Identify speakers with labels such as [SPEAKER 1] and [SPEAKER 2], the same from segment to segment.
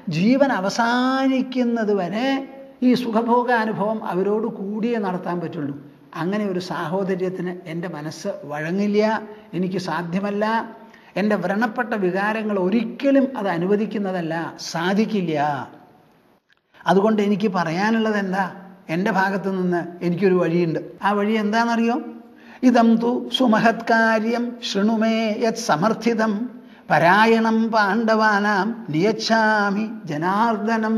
[SPEAKER 1] ജീവൻ അവസാനിക്കുന്നത് വരെ ഈ സുഖഭോഗാനുഭവം അവരോട് കൂടിയേ നടത്താൻ പറ്റുള്ളൂ അങ്ങനെ ഒരു സാഹോദര്യത്തിന് എൻ്റെ മനസ്സ് വഴങ്ങില്ല എനിക്ക് സാധ്യമല്ല എൻ്റെ വ്രണപ്പെട്ട വികാരങ്ങൾ ഒരിക്കലും അത് അനുവദിക്കുന്നതല്ല സാധിക്കില്ല അതുകൊണ്ട് എനിക്ക് പറയാനുള്ളത് എന്താ എൻ്റെ ഭാഗത്തു നിന്ന് എനിക്കൊരു വഴിയുണ്ട് ആ വഴി എന്താണെന്നറിയോ ഇതം തു സുമഹത്കാര്യം ശൃണുമേ യത് സമർത്ഥിതം പരായണം പാണ്ഡവാനാം നിയച്ഛാമി ജനാർദ്ദനം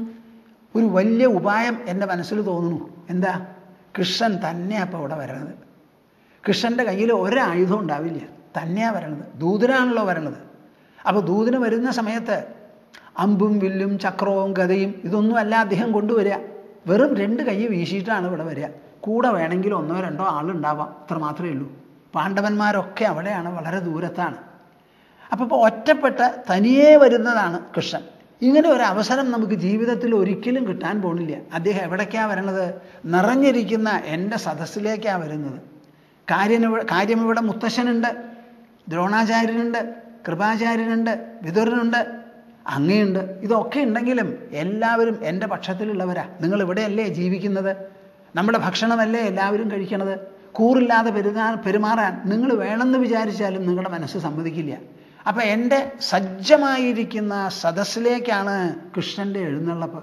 [SPEAKER 1] ഒരു വലിയ ഉപായം എൻ്റെ മനസ്സിൽ തോന്നുന്നു എന്താ കൃഷ്ണൻ തന്നെയാണ് അപ്പോൾ ഇവിടെ വരണത് കൃഷ്ണൻ്റെ കയ്യിൽ ഒരായുധം ഉണ്ടാവില്ല തന്നെയാണ് വരണത് ദൂതനാണല്ലോ വരണത് അപ്പോൾ ദൂതന് വരുന്ന സമയത്ത് അമ്പും വില്ലും ചക്രവും ഗതയും ഇതൊന്നും അല്ല അദ്ദേഹം കൊണ്ടുവരിക വെറും രണ്ട് കൈ വീശിയിട്ടാണ് ഇവിടെ വരിക കൂടെ വേണമെങ്കിൽ ഒന്നോ രണ്ടോ ആളുണ്ടാവാം അത്ര മാത്രമേ ഉള്ളൂ പാണ്ഡവന്മാരൊക്കെ അവിടെയാണ് വളരെ ദൂരത്താണ് അപ്പോൾ ഇപ്പോൾ ഒറ്റപ്പെട്ട തനിയേ വരുന്നതാണ് കൃഷ്ണൻ ഇങ്ങനെ ഒരു അവസരം നമുക്ക് ജീവിതത്തിൽ ഒരിക്കലും കിട്ടാൻ പോണില്ല അദ്ദേഹം എവിടേക്കാണ് വരണത് നിറഞ്ഞിരിക്കുന്ന എൻ്റെ സദസ്സിലേക്കാണ് വരുന്നത് കാര്യം കാര്യം ഇവിടെ മുത്തശ്ശനുണ്ട് ദ്രോണാചാര്യനുണ്ട് കൃപാചാര്യനുണ്ട് വിതുരനുണ്ട് അങ്ങയുണ്ട് ഇതൊക്കെ ഉണ്ടെങ്കിലും എല്ലാവരും എൻ്റെ പക്ഷത്തിലുള്ളവരാ നിങ്ങൾ ഇവിടെയല്ലേ ജീവിക്കുന്നത് നമ്മുടെ ഭക്ഷണമല്ലേ എല്ലാവരും കഴിക്കണത് കൂറില്ലാതെ പെരുമാ പെരുമാറാൻ നിങ്ങൾ വേണമെന്ന് വിചാരിച്ചാലും നിങ്ങളുടെ മനസ്സ് സമ്മതിക്കില്ല അപ്പം എൻ്റെ സജ്ജമായിരിക്കുന്ന സദസ്സിലേക്കാണ് കൃഷ്ണൻ്റെ എഴുന്നള്ളപ്പ്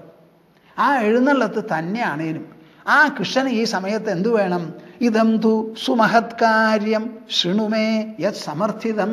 [SPEAKER 1] ആ എഴുന്നള്ളത്ത് തന്നെയാണേലും ആ കൃഷ്ണന് ഈ സമയത്ത് എന്തു വേണം ഇതം തു സുമഹത്കാര്യം ശൃണുമേ യത് സമർത്ഥിതം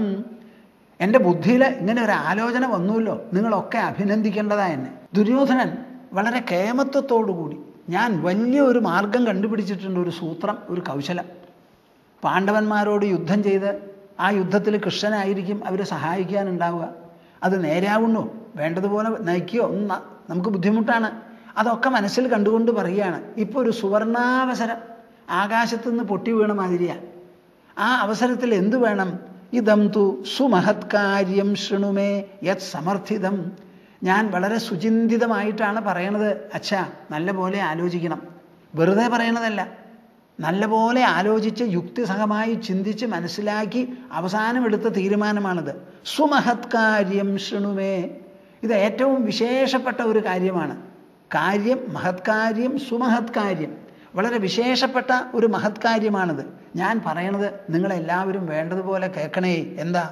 [SPEAKER 1] എൻ്റെ ബുദ്ധിയിൽ ഇങ്ങനെ ഒരു ആലോചന വന്നുവല്ലോ നിങ്ങളൊക്കെ അഭിനന്ദിക്കേണ്ടതാ എന്നെ ദുര്യോധനൻ വളരെ കേമത്വത്തോടുകൂടി ഞാൻ വലിയ ഒരു മാർഗം കണ്ടുപിടിച്ചിട്ടുണ്ട് ഒരു സൂത്രം ഒരു കൗശലം പാണ്ഡവന്മാരോട് യുദ്ധം ചെയ്ത് ആ യുദ്ധത്തിൽ കൃഷ്ണനായിരിക്കും അവരെ സഹായിക്കാനുണ്ടാവുക അത് നേരാവുന്നോ വേണ്ടതുപോലെ നയിക്കുകയോ ഒന്നും ന- നമുക്ക് ബുദ്ധിമുട്ടാണ് അതൊക്കെ മനസ്സിൽ കണ്ടുകൊണ്ട് പറയുകയാണ് ഇപ്പോൾ ഒരു സുവർണാവസരം ആകാശത്തുനിന്ന് പൊട്ടി വീണ മാതിരിയാണ് ആ അവസരത്തിൽ എന്തു വേണം ഇതം തു സുമഹത്കാര്യം ശൃണുമേ യത് സമർത്ഥിതം ഞാൻ വളരെ സുചിന്തിതമായിട്ടാണ് പറയണത് അച്ഛാ നല്ല പോലെ ആലോചിക്കണം വെറുതെ പറയണതല്ല നല്ലപോലെ ആലോചിച്ച് യുക്തിസഹമായി ചിന്തിച്ച് മനസ്സിലാക്കി അവസാനം എടുത്ത തീരുമാനമാണിത് സുമഹത്കാര്യം ശൃണുമേ ഇത് ഏറ്റവും വിശേഷപ്പെട്ട ഒരു കാര്യമാണ് കാര്യം മഹത്കാര്യം സുമഹത്കാര്യം വളരെ വിശേഷപ്പെട്ട ഒരു മഹത്കാര്യമാണിത് ഞാൻ പറയണത് നിങ്ങളെല്ലാവരും വേണ്ടതുപോലെ കേൾക്കണേ എന്താ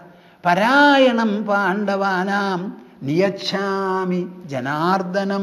[SPEAKER 1] പരായണം പാണ്ഡവാനാം നിയച്ഛാമി ജനാർദ്ദനം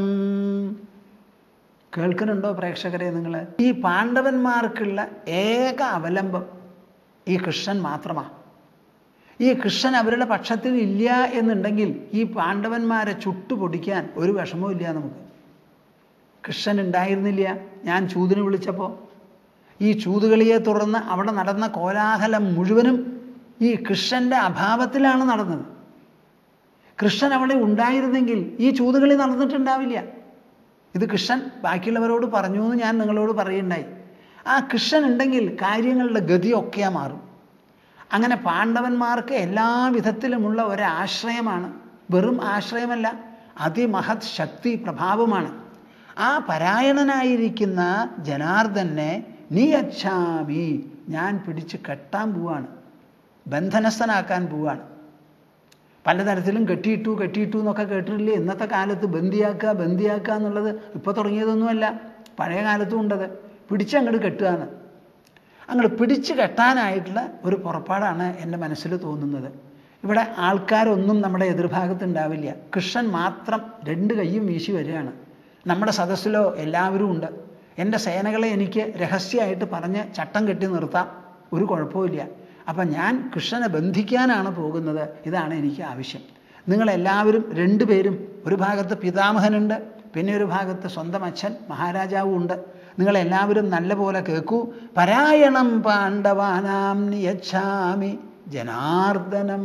[SPEAKER 1] കേൾക്കുന്നുണ്ടോ പ്രേക്ഷകരെ നിങ്ങൾ ഈ പാണ്ഡവന്മാർക്കുള്ള ഏക അവലംബം ഈ കൃഷ്ണൻ മാത്രമാണ് ഈ കൃഷ്ണൻ അവരുടെ പക്ഷത്തിൽ ഇല്ല എന്നുണ്ടെങ്കിൽ ഈ പാണ്ഡവന്മാരെ ചുട്ടുപൊടിക്കാൻ ഒരു വിഷമവും ഇല്ല നമുക്ക് കൃഷ്ണൻ ഉണ്ടായിരുന്നില്ല ഞാൻ ചൂതിന് വിളിച്ചപ്പോൾ ഈ ചൂതുകളിയെ തുടർന്ന് അവിടെ നടന്ന കോലാഹലം മുഴുവനും ഈ കൃഷ്ണൻ്റെ അഭാവത്തിലാണ് നടന്നത് കൃഷ്ണൻ അവിടെ ഉണ്ടായിരുന്നെങ്കിൽ ഈ ചൂതുകളി നടന്നിട്ടുണ്ടാവില്ല ഇത് കൃഷ്ണൻ ബാക്കിയുള്ളവരോട് പറഞ്ഞു എന്ന് ഞാൻ നിങ്ങളോട് പറയുണ്ടായി ആ കൃഷ്ണൻ ഉണ്ടെങ്കിൽ കാര്യങ്ങളുടെ ഗതിയൊക്കെയാ മാറും അങ്ങനെ പാണ്ഡവന്മാർക്ക് എല്ലാ വിധത്തിലുമുള്ള ഒരാശ്രയമാണ് വെറും ആശ്രയമല്ല അതിമഹത് ശക്തി പ്രഭാവമാണ് ആ പരായണനായിരിക്കുന്ന ജനാർദ്ദനെ നീ അച്ഛാമി ഞാൻ പിടിച്ച് കെട്ടാൻ പോവാണ് ബന്ധനസ്ഥനാക്കാൻ പോവാണ് പലതരത്തിലും കെട്ടിയിട്ടു കെട്ടിയിട്ടു എന്നൊക്കെ കേട്ടിട്ടില്ലേ ഇന്നത്തെ കാലത്ത് ബന്ദിയാക്കുക ബന്ദിയാക്കുക എന്നുള്ളത് ഇപ്പോൾ തുടങ്ങിയതൊന്നുമല്ല പഴയ കാലത്തും ഉണ്ടത് പിടിച്ചങ്ങോട്ട് കെട്ടുകയാണ് അങ്ങോട്ട് പിടിച്ച് കെട്ടാനായിട്ടുള്ള ഒരു പുറപ്പാടാണ് എൻ്റെ മനസ്സിൽ തോന്നുന്നത് ഇവിടെ ആൾക്കാരൊന്നും നമ്മുടെ എതിർഭാഗത്ത് ഉണ്ടാവില്ല കൃഷ്ണൻ മാത്രം രണ്ട് കൈയും വീശി വരികയാണ് നമ്മുടെ സദസ്സിലോ എല്ലാവരും ഉണ്ട് എൻ്റെ സേനകളെ എനിക്ക് രഹസ്യമായിട്ട് പറഞ്ഞ് ചട്ടം കെട്ടി നിർത്താം ഒരു കുഴപ്പമില്ല അപ്പം ഞാൻ കൃഷ്ണനെ ബന്ധിക്കാനാണ് പോകുന്നത് ഇതാണ് എനിക്ക് ആവശ്യം നിങ്ങളെല്ലാവരും രണ്ടുപേരും ഒരു ഭാഗത്ത് പിതാമഹനുണ്ട് പിന്നെ ഒരു ഭാഗത്ത് സ്വന്തം അച്ഛൻ മഹാരാജാവും ഉണ്ട് നിങ്ങളെല്ലാവരും നല്ല പോലെ കേൾക്കൂ പരായണം പാണ്ഡവാനാം നിയച്ഛാമി ജനാർദ്ദനം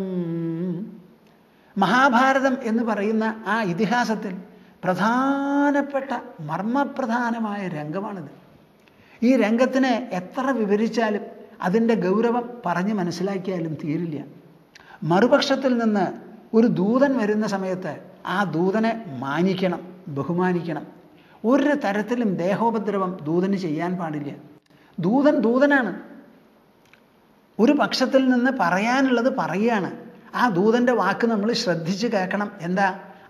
[SPEAKER 1] മഹാഭാരതം എന്ന് പറയുന്ന ആ ഇതിഹാസത്തിൽ പ്രധാനപ്പെട്ട മർമ്മപ്രധാനമായ രംഗമാണിത് ഈ രംഗത്തിനെ എത്ര വിവരിച്ചാലും അതിൻ്റെ ഗൗരവം പറഞ്ഞ് മനസ്സിലാക്കിയാലും തീരില്ല മറുപക്ഷത്തിൽ നിന്ന് ഒരു ദൂതൻ വരുന്ന സമയത്ത് ആ ദൂതനെ മാനിക്കണം ബഹുമാനിക്കണം ഒരു തരത്തിലും ദേഹോപദ്രവം ദൂതന് ചെയ്യാൻ പാടില്ല ദൂതൻ ദൂതനാണ് ഒരു പക്ഷത്തിൽ നിന്ന് പറയാനുള്ളത് പറയുകയാണ് ആ ദൂതൻ്റെ വാക്ക് നമ്മൾ ശ്രദ്ധിച്ച് കേൾക്കണം എന്താ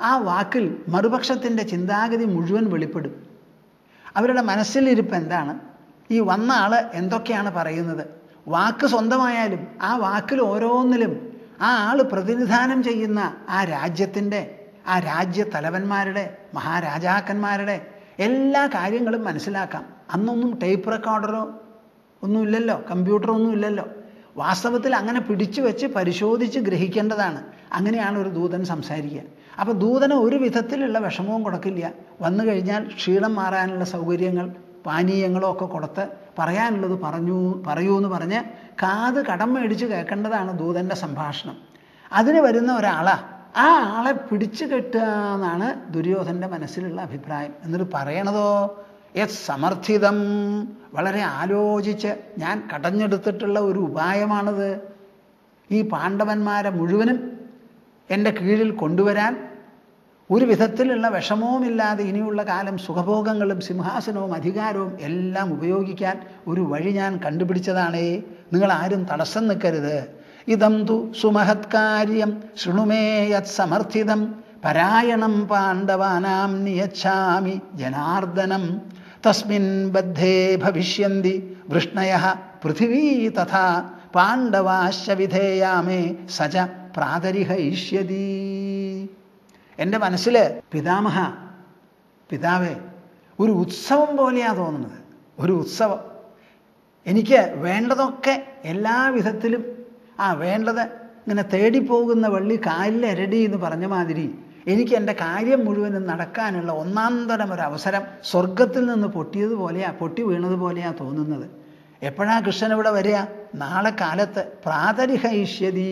[SPEAKER 1] ആ വാക്കിൽ മറുപക്ഷത്തിൻ്റെ ചിന്താഗതി മുഴുവൻ വെളിപ്പെടും അവരുടെ മനസ്സിലിരിപ്പ് എന്താണ് ഈ വന്ന ആൾ എന്തൊക്കെയാണ് പറയുന്നത് വാക്ക് സ്വന്തമായാലും ആ വാക്കിൽ ഓരോന്നിലും ആ ആൾ പ്രതിനിധാനം ചെയ്യുന്ന ആ രാജ്യത്തിൻ്റെ ആ രാജ്യ തലവന്മാരുടെ മഹാരാജാക്കന്മാരുടെ എല്ലാ കാര്യങ്ങളും മനസ്സിലാക്കാം അന്നൊന്നും ടേപ്പ് റെക്കോർഡറോ ഒന്നുമില്ലല്ലോ കമ്പ്യൂട്ടറോ ഒന്നും ഇല്ലല്ലോ വാസ്തവത്തിൽ അങ്ങനെ പിടിച്ചു വെച്ച് പരിശോധിച്ച് ഗ്രഹിക്കേണ്ടതാണ് അങ്ങനെയാണ് ഒരു ദൂതൻ സംസാരിക്കുക അപ്പോൾ ദൂതന് ഒരു വിധത്തിലുള്ള വിഷമവും കൊടുക്കില്ല വന്നു കഴിഞ്ഞാൽ ക്ഷീണം മാറാനുള്ള സൗകര്യങ്ങൾ പാനീയങ്ങളോ ഒക്കെ കൊടുത്ത് പറയാനുള്ളത് പറഞ്ഞു പറയൂ എന്ന് പറഞ്ഞ് കാത് കടം മേടിച്ച് കേൾക്കേണ്ടതാണ് ദൂതൻ്റെ സംഭാഷണം അതിന് വരുന്ന ഒരാളാ ആ ആളെ പിടിച്ചു കെട്ടുക എന്നാണ് ദുര്യോധൻ്റെ മനസ്സിലുള്ള അഭിപ്രായം എന്നിട്ട് പറയണതോ യത് സമർത്ഥിതം വളരെ ആലോചിച്ച് ഞാൻ കടഞ്ഞെടുത്തിട്ടുള്ള ഒരു ഉപായമാണത് ഈ പാണ്ഡവന്മാരെ മുഴുവനും എൻ്റെ കീഴിൽ കൊണ്ടുവരാൻ ഒരു വിധത്തിലുള്ള വിഷമവുമില്ലാതെ ഇനിയുള്ള കാലം സുഖഭോഗങ്ങളും സിംഹാസനവും അധികാരവും എല്ലാം ഉപയോഗിക്കാൻ ഒരു വഴി ഞാൻ കണ്ടുപിടിച്ചതാണേ നിങ്ങൾ ആരും തടസ്സം നിൽക്കരുത് ഇതം തു സുമഹത്കാര്യം ശൃണുമേ യത് സമർത്ഥിതം പരായണം പാണ്ഡവാനാം നിയച്ഛാമി ജനാർദ്ദനം തസ്മിൻ ബദ്ധേ ഭവിഷ്യന്തി വൃഷ്ണയ പൃഥിവീ തഥാ പാണ്ഡവാശ്ച വിധേയാമേ സജ പ്രാതരിഹയിഷ്യതി എൻ്റെ മനസ്സിൽ പിതാമഹ പിതാവേ ഒരു ഉത്സവം പോലെയാണ് തോന്നുന്നത് ഒരു ഉത്സവം എനിക്ക് വേണ്ടതൊക്കെ എല്ലാ വിധത്തിലും ആ വേണ്ടത് ഇങ്ങനെ തേടിപ്പോകുന്ന വള്ളി കാലിൽ എരടി എന്ന് പറഞ്ഞ മാതിരി എനിക്ക് എൻ്റെ കാര്യം മുഴുവനും നടക്കാനുള്ള ഒന്നാം തരം ഒരു അവസരം സ്വർഗത്തിൽ നിന്ന് പൊട്ടിയതുപോലെയാ പൊട്ടി വീണതുപോലെയാ തോന്നുന്നത് എപ്പോഴാ കൃഷ്ണൻ ഇവിടെ വരിക നാളെ കാലത്ത് പ്രാതരിഹയിഷ്യതി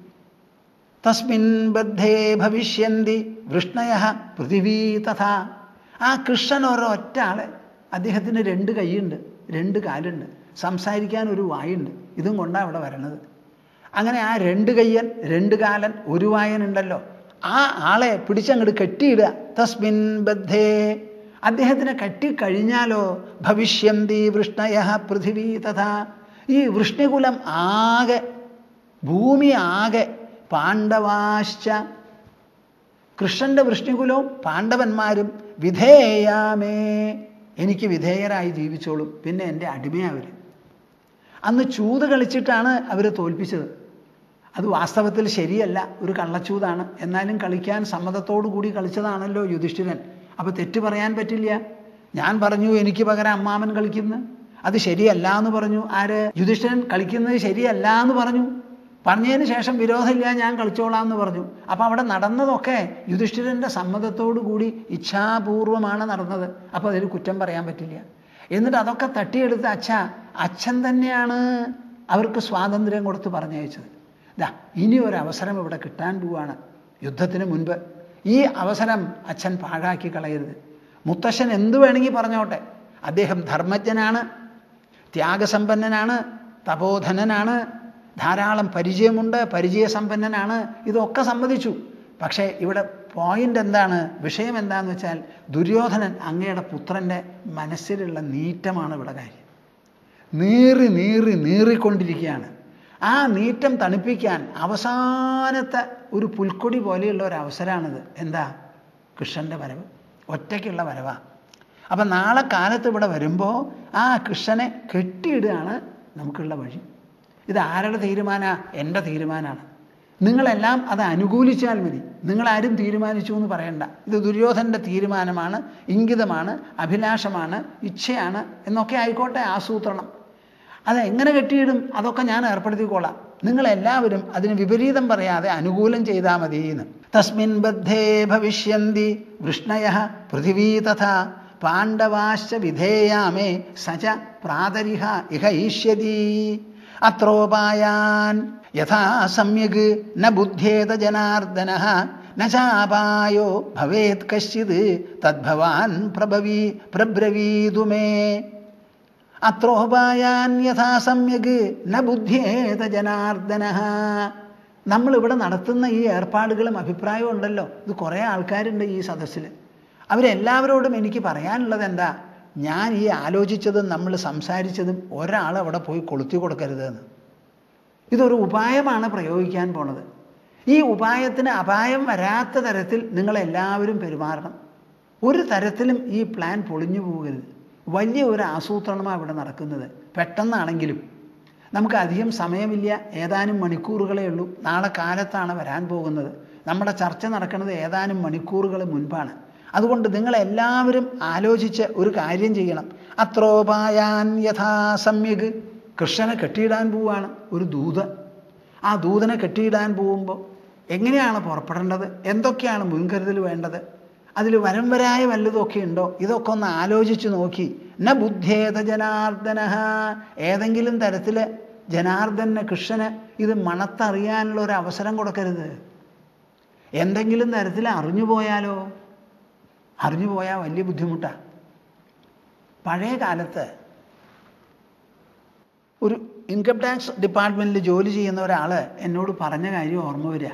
[SPEAKER 1] തസ്മിൻ ബദ്ധേ ഭവിഷ്യന്തി വൃഷ്ണയ പൃഥിവീ തഥാ ആ കൃഷ്ണൻ ഒരൊറ്റ ആള് അദ്ദേഹത്തിന് രണ്ട് കൈയുണ്ട് രണ്ട് കാലുണ്ട് സംസാരിക്കാൻ ഒരു വായുണ്ട് ഇതും കൊണ്ടാണ് അവിടെ വരണത് അങ്ങനെ ആ രണ്ട് കയ്യൻ രണ്ട് കാലൻ ഒരു വായൻ ഉണ്ടല്ലോ ആ ആളെ പിടിച്ചങ്ങോട്ട് കെട്ടിയിടുക തസ്മിൻ ബദ്ധേ അദ്ദേഹത്തിനെ കെട്ടിക്കഴിഞ്ഞാലോ ഭവിഷ്യന്തി വൃഷ്ണയ പൃഥിവീ തഥാ ഈ വൃഷ്ണികുലം ആകെ ഭൂമി ആകെ പാണ്ഡവാശ്ച കൃഷ്ണന്റെ വൃഷ്ണികുലവും പാണ്ഡവന്മാരും വിധേയാമേ എനിക്ക് വിധേയരായി ജീവിച്ചോളും പിന്നെ എൻ്റെ അടിമയവർ അന്ന് ചൂത് കളിച്ചിട്ടാണ് അവർ തോൽപ്പിച്ചത് അത് വാസ്തവത്തിൽ ശരിയല്ല ഒരു കള്ളച്ചൂതാണ് എന്നാലും കളിക്കാൻ സമ്മതത്തോടു കൂടി കളിച്ചതാണല്ലോ യുധിഷ്ഠിരൻ അപ്പോൾ തെറ്റ് പറയാൻ പറ്റില്ല ഞാൻ പറഞ്ഞു എനിക്ക് പകരം അമ്മാമൻ കളിക്കുന്നു അത് ശരിയല്ല എന്ന് പറഞ്ഞു ആര് യുധിഷ്ഠിരൻ കളിക്കുന്നത് ശരിയല്ല എന്ന് പറഞ്ഞു പറഞ്ഞതിന് ശേഷം വിരോധമില്ല ഞാൻ കളിച്ചോളാം എന്ന് പറഞ്ഞു അപ്പം അവിടെ നടന്നതൊക്കെ യുധിഷ്ഠിരൻ്റെ സമ്മതത്തോടു കൂടി ഇച്ഛാപൂർവമാണ് നടന്നത് അപ്പോൾ അതിൽ കുറ്റം പറയാൻ പറ്റില്ല എന്നിട്ട് അതൊക്കെ തട്ടിയെടുത്ത് അച്ഛ അച്ഛൻ തന്നെയാണ് അവർക്ക് സ്വാതന്ത്ര്യം കൊടുത്ത് പറഞ്ഞയച്ചത് ഇതാ ഇനി ഒരു അവസരം ഇവിടെ കിട്ടാൻ പോവാണ് യുദ്ധത്തിന് മുൻപ് ഈ അവസരം അച്ഛൻ പാഴാക്കി കളയരുത് മുത്തശ്ശൻ എന്തു വേണമെങ്കിൽ പറഞ്ഞോട്ടെ അദ്ദേഹം ധർമ്മജ്ഞനാണ് ത്യാഗസമ്പന്നനാണ് തപോധനനാണ് ധാരാളം പരിചയമുണ്ട് പരിചയസമ്പന്നനാണ് ഇതൊക്കെ സമ്മതിച്ചു പക്ഷേ ഇവിടെ പോയിന്റ് എന്താണ് വിഷയം എന്താണെന്ന് വെച്ചാൽ ദുര്യോധനൻ അങ്ങയുടെ പുത്രൻ്റെ മനസ്സിലുള്ള നീറ്റമാണ് ഇവിടെ കാര്യം നീറി നീറി നീറിക്കൊണ്ടിരിക്കുകയാണ് ആ നീറ്റം തണുപ്പിക്കാൻ അവസാനത്തെ ഒരു പുൽക്കൊടി പോലെയുള്ള ഒരു അവസരമാണിത് എന്താ കൃഷ്ണൻ്റെ വരവ് ഒറ്റയ്ക്കുള്ള വരവാ അപ്പം നാളെ കാലത്ത് ഇവിടെ വരുമ്പോൾ ആ കൃഷ്ണനെ കെട്ടിയിടുകയാണ് നമുക്കുള്ള വഴി ഇത് ആരുടെ തീരുമാനമാണ് എൻ്റെ തീരുമാനമാണ് നിങ്ങളെല്ലാം അത് അനുകൂലിച്ചാൽ മതി നിങ്ങളാരും തീരുമാനിച്ചു എന്ന് പറയണ്ട ഇത് ദുര്യോധൻ്റെ തീരുമാനമാണ് ഇംഗിതമാണ് അഭിലാഷമാണ് ഇച്ഛയാണ് എന്നൊക്കെ ആയിക്കോട്ടെ ആസൂത്രണം അത് എങ്ങനെ കെട്ടിയിടും അതൊക്കെ ഞാൻ ഏർപ്പെടുത്തിക്കോളാം നിങ്ങളെല്ലാവരും അതിന് വിപരീതം പറയാതെ അനുകൂലം ചെയ്താൽ മതി എന്ന് തസ്മിൻ ബദ്ധേ ഭവിഷ്യന്തി വൃഷ്ണയ പൃഥിവീ തഥാ പാണ്ഡവാശ്ച വിധേയാമേ സച പ്രാതരിഹ ഇഹ ഈഷ്യതി അത്രോപായാൻ യഥാ സമ്യക് ന ബുദ്ധ്യേത ജനാർദ്ദന ന ചാപായോ ഭവേത് കശ്ചിത് തദ്ഭവാൻ പ്രഭവീ പ്രബ്രവീതു മേ അത്രോപായാൻ യഥാ സമ്യക് ന ബുദ്ധ്യേത ജനാർദ്ദന നമ്മളിവിടെ നടത്തുന്ന ഈ ഏർപ്പാടുകളും അഭിപ്രായവും ഉണ്ടല്ലോ ഇത് കുറേ ആൾക്കാരുണ്ട് ഈ സദസ്സിൽ അവരെല്ലാവരോടും എനിക്ക് പറയാനുള്ളത് എന്താ ഞാൻ ഈ ആലോചിച്ചതും നമ്മൾ സംസാരിച്ചതും ഒരാൾ അവിടെ പോയി കൊളുത്തി കൊടുക്കരുതെന്ന് ഇതൊരു ഉപായമാണ് പ്രയോഗിക്കാൻ പോണത് ഈ ഉപായത്തിന് അപായം വരാത്ത തരത്തിൽ നിങ്ങളെല്ലാവരും പെരുമാറണം ഒരു തരത്തിലും ഈ പ്ലാൻ പൊളിഞ്ഞു പോകരുത് വലിയ ഒരു ആസൂത്രണമാണ് ഇവിടെ നടക്കുന്നത് പെട്ടെന്നാണെങ്കിലും നമുക്ക് അധികം സമയമില്ല ഏതാനും മണിക്കൂറുകളേ ഉള്ളൂ നാളെ കാലത്താണ് വരാൻ പോകുന്നത് നമ്മുടെ ചർച്ച നടക്കുന്നത് ഏതാനും മണിക്കൂറുകൾ മുൻപാണ് അതുകൊണ്ട് നിങ്ങളെല്ലാവരും ആലോചിച്ച് ഒരു കാര്യം ചെയ്യണം അത്രോപായാൻ യഥാസമ്യക് കൃഷ്ണനെ കെട്ടിയിടാൻ പോവാണ് ഒരു ദൂത ആ ദൂതനെ കെട്ടിയിടാൻ പോകുമ്പോൾ എങ്ങനെയാണ് പുറപ്പെടേണ്ടത് എന്തൊക്കെയാണ് മുൻകരുതൽ വേണ്ടത് അതിൽ വരംവരായ വല്ലതൊക്കെ ഉണ്ടോ ഇതൊക്കെ ഒന്ന് ആലോചിച്ച് നോക്കി ന ബുദ്ധേത ജനാർദ്ദന ഏതെങ്കിലും തരത്തിൽ ജനാർദ്ദന് കൃഷ്ണന് ഇത് മണത്തറിയാനുള്ള ഒരു അവസരം കൊടുക്കരുത് എന്തെങ്കിലും തരത്തിൽ അറിഞ്ഞു പോയാലോ അറിഞ്ഞു പോയാൽ വലിയ ബുദ്ധിമുട്ടാണ് പഴയ കാലത്ത് ഒരു ഇൻകം ടാക്സ് ഡിപ്പാർട്ട്മെൻറ്റിൽ ജോലി ചെയ്യുന്ന ഒരാൾ എന്നോട് പറഞ്ഞ കാര്യം ഓർമ്മ വരിക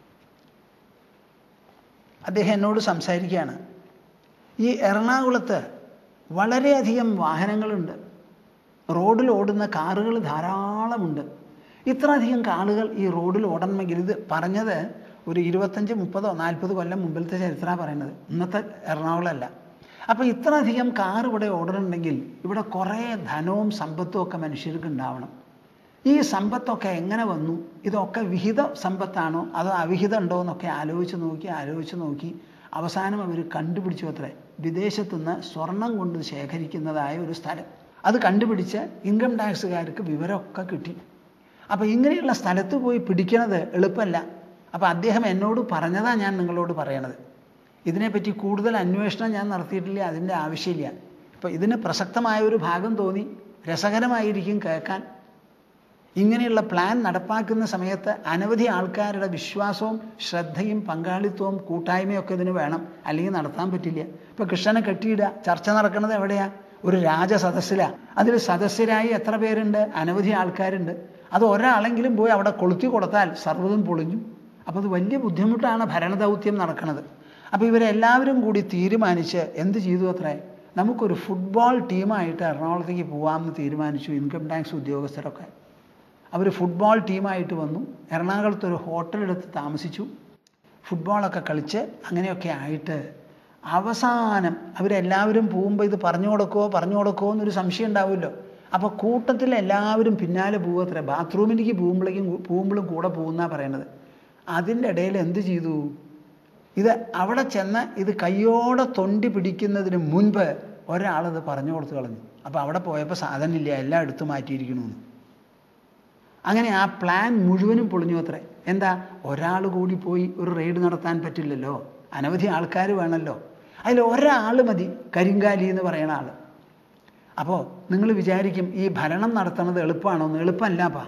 [SPEAKER 1] അദ്ദേഹം എന്നോട് സംസാരിക്കുകയാണ് ഈ എറണാകുളത്ത് വളരെയധികം വാഹനങ്ങളുണ്ട് റോഡിൽ ഓടുന്ന കാറുകൾ ധാരാളമുണ്ട് ഇത്രയധികം കാറുകൾ ഈ റോഡിൽ ഓടണമെങ്കിൽ ഇത് പറഞ്ഞത് ഒരു ഇരുപത്തഞ്ച് മുപ്പതോ നാൽപ്പത് കൊല്ലം മുമ്പിലത്തെ ചരിത്രമാണ് പറയുന്നത് ഇന്നത്തെ എറണാകുളമല്ല അപ്പോൾ ഇത്രയധികം കാർ ഇവിടെ ഓടണമെങ്കിൽ ഇവിടെ കുറേ ധനവും സമ്പത്തും ഒക്കെ മനുഷ്യർക്ക് ഉണ്ടാവണം ഈ സമ്പത്തൊക്കെ എങ്ങനെ വന്നു ഇതൊക്കെ വിഹിത സമ്പത്താണോ അതോ അവിഹിതം ഉണ്ടോ എന്നൊക്കെ ആലോചിച്ച് നോക്കി ആലോചിച്ച് നോക്കി അവസാനം അവർ കണ്ടുപിടിച്ചു അത്രേ വിദേശത്തുനിന്ന് സ്വർണം കൊണ്ട് ശേഖരിക്കുന്നതായ ഒരു സ്ഥലം അത് കണ്ടുപിടിച്ച് ഇൻകം ടാക്സുകാർക്ക് വിവരമൊക്കെ കിട്ടി അപ്പോൾ ഇങ്ങനെയുള്ള സ്ഥലത്ത് പോയി പിടിക്കണത് എളുപ്പമല്ല അപ്പോൾ അദ്ദേഹം എന്നോട് പറഞ്ഞതാണ് ഞാൻ നിങ്ങളോട് പറയണത് ഇതിനെപ്പറ്റി കൂടുതൽ അന്വേഷണം ഞാൻ നടത്തിയിട്ടില്ല അതിൻ്റെ ആവശ്യമില്ല ഇപ്പോൾ ഇതിന് പ്രസക്തമായ ഒരു ഭാഗം തോന്നി രസകരമായിരിക്കും കേൾക്കാൻ ഇങ്ങനെയുള്ള പ്ലാൻ നടപ്പാക്കുന്ന സമയത്ത് അനവധി ആൾക്കാരുടെ വിശ്വാസവും ശ്രദ്ധയും പങ്കാളിത്തവും കൂട്ടായ്മയും ഒക്കെ ഇതിന് വേണം അല്ലെങ്കിൽ നടത്താൻ പറ്റില്ല ഇപ്പൊ കൃഷ്ണനെ കെട്ടിയിടുക ചർച്ച നടക്കുന്നത് എവിടെയാ ഒരു രാജസദസ്സിലാണ് അതിൽ സദസ്യരായി എത്ര പേരുണ്ട് അനവധി ആൾക്കാരുണ്ട് അത് ഒരാളെങ്കിലും പോയി അവിടെ കൊളുത്തി കൊടുത്താൽ സർവ്വതും പൊളിഞ്ഞു അപ്പോൾ അത് വലിയ ബുദ്ധിമുട്ടാണ് ഭരണദൗത്യം നടക്കുന്നത് അപ്പോൾ ഇവരെല്ലാവരും കൂടി തീരുമാനിച്ച് എന്ത് ചെയ്തു അത്രേ നമുക്കൊരു ഫുട്ബോൾ ടീമായിട്ട് എറണാകുളത്തേക്ക് പോകാമെന്ന് തീരുമാനിച്ചു ഇൻകം ടാക്സ് ഉദ്യോഗസ്ഥരൊക്കെ അവർ ഫുട്ബോൾ ടീമായിട്ട് വന്നു എറണാകുളത്ത് ഒരു ഹോട്ടലെടുത്ത് താമസിച്ചു ഫുട്ബോളൊക്കെ കളിച്ച് അങ്ങനെയൊക്കെ ആയിട്ട് അവസാനം അവരെല്ലാവരും പോകുമ്പോൾ ഇത് പറഞ്ഞു കൊടുക്കുമോ പറഞ്ഞു കൊടുക്കുമോ എന്നൊരു സംശയം ഉണ്ടാവുമല്ലോ അപ്പോൾ കൂട്ടത്തിൽ എല്ലാവരും പിന്നാലെ പോവത്രേ ബാത്റൂമിലേക്ക് പോകുമ്പോഴേക്കും പോകുമ്പോഴും കൂടെ പോകുന്നാ പറയണത് അതിൻ്റെ ഇടയിൽ എന്ത് ചെയ്തു ഇത് അവിടെ ചെന്ന് ഇത് കയ്യോടെ തൊണ്ടി പിടിക്കുന്നതിന് മുൻപ് ഒരാളത് പറഞ്ഞു കൊടുത്തു കളഞ്ഞു അപ്പോൾ അവിടെ പോയപ്പോൾ സാധനമില്ല എല്ലാം എടുത്തു മാറ്റിയിരിക്കണമെന്ന് അങ്ങനെ ആ പ്ലാൻ മുഴുവനും പൊളിഞ്ഞു അത്രേ എന്താ ഒരാൾ കൂടി പോയി ഒരു റെയ്ഡ് നടത്താൻ പറ്റില്ലല്ലോ അനവധി ആൾക്കാർ വേണമല്ലോ അതിൽ ഒരാൾ മതി കരിങ്കാലി എന്ന് പറയുന്ന ആൾ അപ്പോൾ നിങ്ങൾ വിചാരിക്കും ഈ ഭരണം നടത്തുന്നത് എളുപ്പമാണോ എന്ന് എളുപ്പമല്ലപ്പാ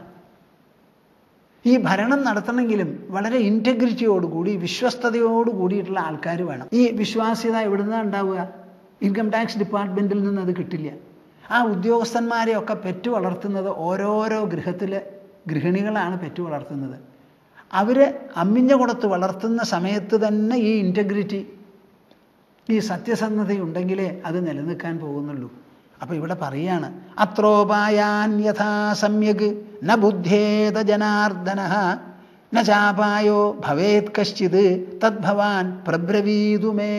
[SPEAKER 1] ഈ ഭരണം നടത്തണമെങ്കിലും വളരെ ഇൻറ്റഗ്രിറ്റിയോടുകൂടി വിശ്വസ്തയോട് കൂടിയിട്ടുള്ള ആൾക്കാർ വേണം ഈ വിശ്വാസ്യത എവിടുന്ന ഉണ്ടാവുക ഇൻകം ടാക്സ് ഡിപ്പാർട്ട്മെൻറ്റിൽ നിന്ന് അത് കിട്ടില്ല ആ ഉദ്യോഗസ്ഥന്മാരെയൊക്കെ പെറ്റു വളർത്തുന്നത് ഓരോരോ ഗൃഹത്തിൽ ഗൃഹിണികളാണ് പെറ്റു വളർത്തുന്നത് അവർ അമ്മിഞ്ഞ കൊടുത്ത് വളർത്തുന്ന സമയത്ത് തന്നെ ഈ ഇൻറ്റഗ്രിറ്റി ഈ സത്യസന്ധതയുണ്ടെങ്കിലേ അത് നിലനിൽക്കാൻ പോകുന്നുള്ളൂ അപ്പോൾ ഇവിടെ പറയാണ് അത്രോപായാൻ യഥാ സമ്യക് ന ബുദ്ധേത ജനാർദ്ദന ന ചാപായോ ഭവേത് കശ്ചിത് തദ്ഭവാൻ പ്രബ്രവീതുമേ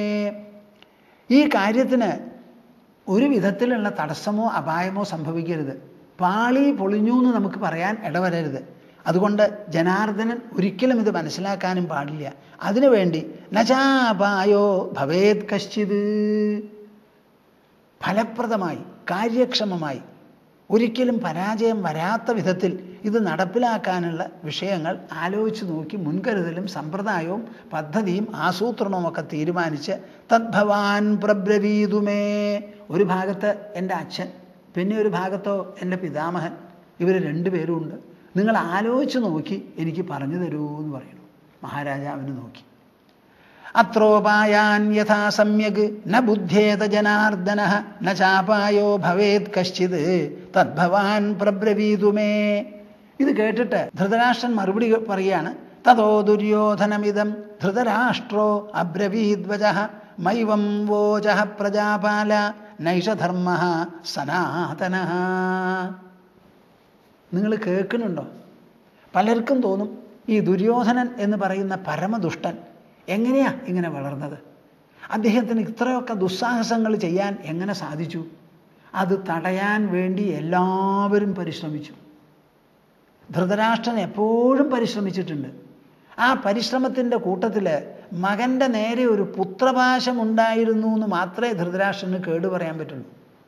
[SPEAKER 1] ഈ കാര്യത്തിന് ഒരു വിധത്തിലുള്ള തടസ്സമോ അപായമോ സംഭവിക്കരുത് പാളി പൊളിഞ്ഞു എന്ന് നമുക്ക് പറയാൻ ഇടവരരുത് അതുകൊണ്ട് ജനാർദ്ദനൻ ഒരിക്കലും ഇത് മനസ്സിലാക്കാനും പാടില്ല അതിനുവേണ്ടി നചാപായോ ഭവേത് കശ്ചിത് ഫലപ്രദമായി കാര്യക്ഷമമായി ഒരിക്കലും പരാജയം വരാത്ത വിധത്തിൽ ഇത് നടപ്പിലാക്കാനുള്ള വിഷയങ്ങൾ ആലോചിച്ച് നോക്കി മുൻകരുതലും സമ്പ്രദായവും പദ്ധതിയും ആസൂത്രണവും ഒക്കെ തീരുമാനിച്ച് തദ്ഭവാൻ പ്രബ്രവീതുമേ ഒരു ഭാഗത്ത് എൻ്റെ അച്ഛൻ പിന്നെ ഒരു ഭാഗത്തോ എൻ്റെ പിതാമഹൻ ഇവർ രണ്ടുപേരും ഉണ്ട് നിങ്ങൾ ആലോചിച്ച് നോക്കി എനിക്ക് പറഞ്ഞു തരൂ എന്ന് പറയുന്നു മഹാരാജാവിന് നോക്കി അത്രോപായാൻ യഥാ സമ്യക് ന ബുദ്ധേത ജനാർദ്ദന ന ചാപായോ ഭവേത് കശ്ചിത് തദ്ഭവാൻ പ്രബ്രവീതുമേ ഇത് കേട്ടിട്ട് ധൃതരാഷ്ട്രൻ മറുപടി പറയാണ് തതോ ദുര്യോധനമിതം ധൃതരാഷ്ട്രോ അബ്രവീദ്വജ മൈവം വോച പ്രജാപാല നൈഷധർമ്മ സനാതന നിങ്ങൾ കേൾക്കുന്നുണ്ടോ പലർക്കും തോന്നും ഈ ദുര്യോധനൻ എന്ന് പറയുന്ന പരമദുഷ്ടൻ എങ്ങനെയാ ഇങ്ങനെ വളർന്നത് അദ്ദേഹത്തിന് ഇത്രയൊക്കെ ദുസ്സാഹസങ്ങൾ ചെയ്യാൻ എങ്ങനെ സാധിച്ചു അത് തടയാൻ വേണ്ടി എല്ലാവരും പരിശ്രമിച്ചു ധൃതരാഷ്ട്രൻ എപ്പോഴും പരിശ്രമിച്ചിട്ടുണ്ട് ആ പരിശ്രമത്തിൻ്റെ കൂട്ടത്തിൽ മകൻ്റെ നേരെ ഒരു പുത്രപാശം ഉണ്ടായിരുന്നു എന്ന് മാത്രമേ ധൃതരാഷ്ട്രന് കേട് പറയാൻ പറ്റുള്ളൂ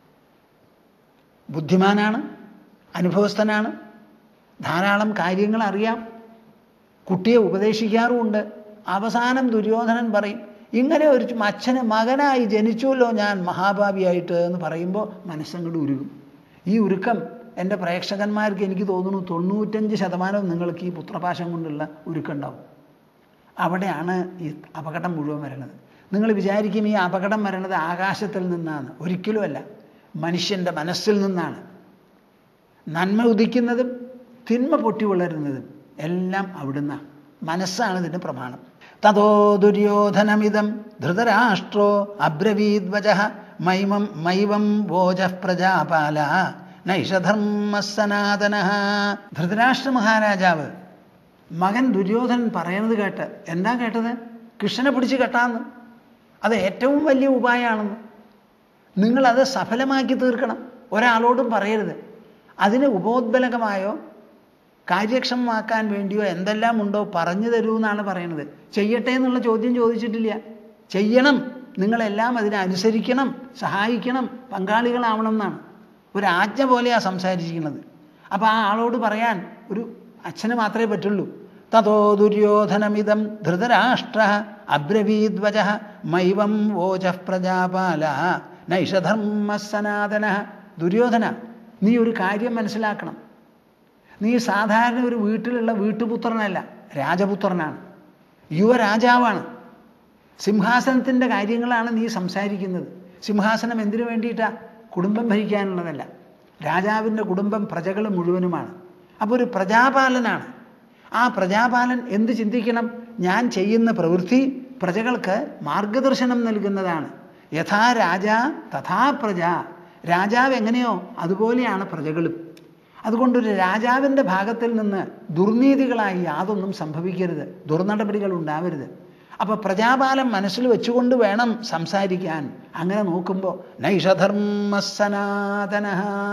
[SPEAKER 1] ബുദ്ധിമാനാണ് അനുഭവസ്ഥനാണ് ധാരാളം കാര്യങ്ങൾ അറിയാം കുട്ടിയെ ഉപദേശിക്കാറുമുണ്ട് അവസാനം ദുര്യോധനൻ പറയും ഇങ്ങനെ ഒരു അച്ഛന് മകനായി ജനിച്ചുവല്ലോ ഞാൻ മഹാഭാവിയായിട്ട് എന്ന് പറയുമ്പോൾ മനസ്സങ്ങോട്ട് ഉരുകും ഈ ഉരുക്കം എൻ്റെ പ്രേക്ഷകന്മാർക്ക് എനിക്ക് തോന്നുന്നു തൊണ്ണൂറ്റഞ്ച് ശതമാനവും നിങ്ങൾക്ക് ഈ പുത്രപാശം കൊണ്ടുള്ള ഉരുക്കുണ്ടാവും അവിടെയാണ് ഈ അപകടം മുഴുവൻ വരുന്നത് നിങ്ങൾ വിചാരിക്കും ഈ അപകടം വരണത് ആകാശത്തിൽ നിന്നാണ് ഒരിക്കലുമല്ല മനുഷ്യൻ്റെ മനസ്സിൽ നിന്നാണ് നന്മ ഉദിക്കുന്നതും തിന്മ പൊട്ടി വളരുന്നതും എല്ലാം അവിടുന്നാണ് മനസ്സാണ് ഇതിൻ്റെ പ്രമാണം തതോ ദുര്യോധനമിതം ധൃതരാഷ്ട്രോ അബ്രവീദ്വച മൈമം മൈവം വോജ പ്രജാപാല നൈഷധർമ്മ സനാതന ധൃതരാഷ്ട്ര മഹാരാജാവ് മകൻ ദുര്യോധനൻ പറയണത് കേട്ട് എന്താ കേട്ടത് കൃഷ്ണനെ പിടിച്ച് കെട്ടാന്ന് അത് ഏറ്റവും വലിയ ഉപായമാണെന്ന് നിങ്ങളത് സഫലമാക്കി തീർക്കണം ഒരാളോടും പറയരുത് അതിന് ഉപോദ്ബലകമായോ കാര്യക്ഷമമാക്കാൻ വേണ്ടിയോ എന്തെല്ലാം ഉണ്ടോ പറഞ്ഞു തരൂ എന്നാണ് പറയുന്നത് ചെയ്യട്ടെ എന്നുള്ള ചോദ്യം ചോദിച്ചിട്ടില്ല ചെയ്യണം നിങ്ങളെല്ലാം അതിനെ അനുസരിക്കണം സഹായിക്കണം പങ്കാളികളാവണം എന്നാണ് ഒരു ആജ്ഞ പോലെയാണ് സംസാരിച്ചിരിക്കുന്നത് അപ്പോൾ ആ ആളോട് പറയാൻ ഒരു അച്ഛന് മാത്രമേ പറ്റുള്ളൂ തതോ ദുര്യോധനമിതം ധൃതരാഷ്ട്ര അബ്രവീദ്വജ മൈവം വോച പ്രജാപാല നൈഷധർമ്മ സനാതന ദുര്യോധന നീ ഒരു കാര്യം മനസ്സിലാക്കണം നീ സാധാരണ ഒരു വീട്ടിലുള്ള വീട്ടുപുത്രനല്ല രാജപുത്രനാണ് യുവരാജാവാണ് സിംഹാസനത്തിൻ്റെ കാര്യങ്ങളാണ് നീ സംസാരിക്കുന്നത് സിംഹാസനം എന്തിനു വേണ്ടിയിട്ടാണ് കുടുംബം ഭരിക്കാനുള്ളതല്ല രാജാവിൻ്റെ കുടുംബം പ്രജകൾ മുഴുവനുമാണ് അപ്പോൾ ഒരു പ്രജാപാലനാണ് ആ പ്രജാപാലൻ എന്ത് ചിന്തിക്കണം ഞാൻ ചെയ്യുന്ന പ്രവൃത്തി പ്രജകൾക്ക് മാർഗദർശനം നൽകുന്നതാണ് യഥാ രാജ തഥാ പ്രജ രാജാവ് എങ്ങനെയോ അതുപോലെയാണ് പ്രജകളും അതുകൊണ്ടൊരു രാജാവിൻ്റെ ഭാഗത്തിൽ നിന്ന് ദുർനീതികളായി യാതൊന്നും സംഭവിക്കരുത് ദുർനടപടികൾ ഉണ്ടാവരുത് അപ്പോൾ പ്രജാപാലം മനസ്സിൽ വെച്ചുകൊണ്ട് വേണം സംസാരിക്കാൻ അങ്ങനെ നോക്കുമ്പോൾ നൈഷധർമ്മ സനാതന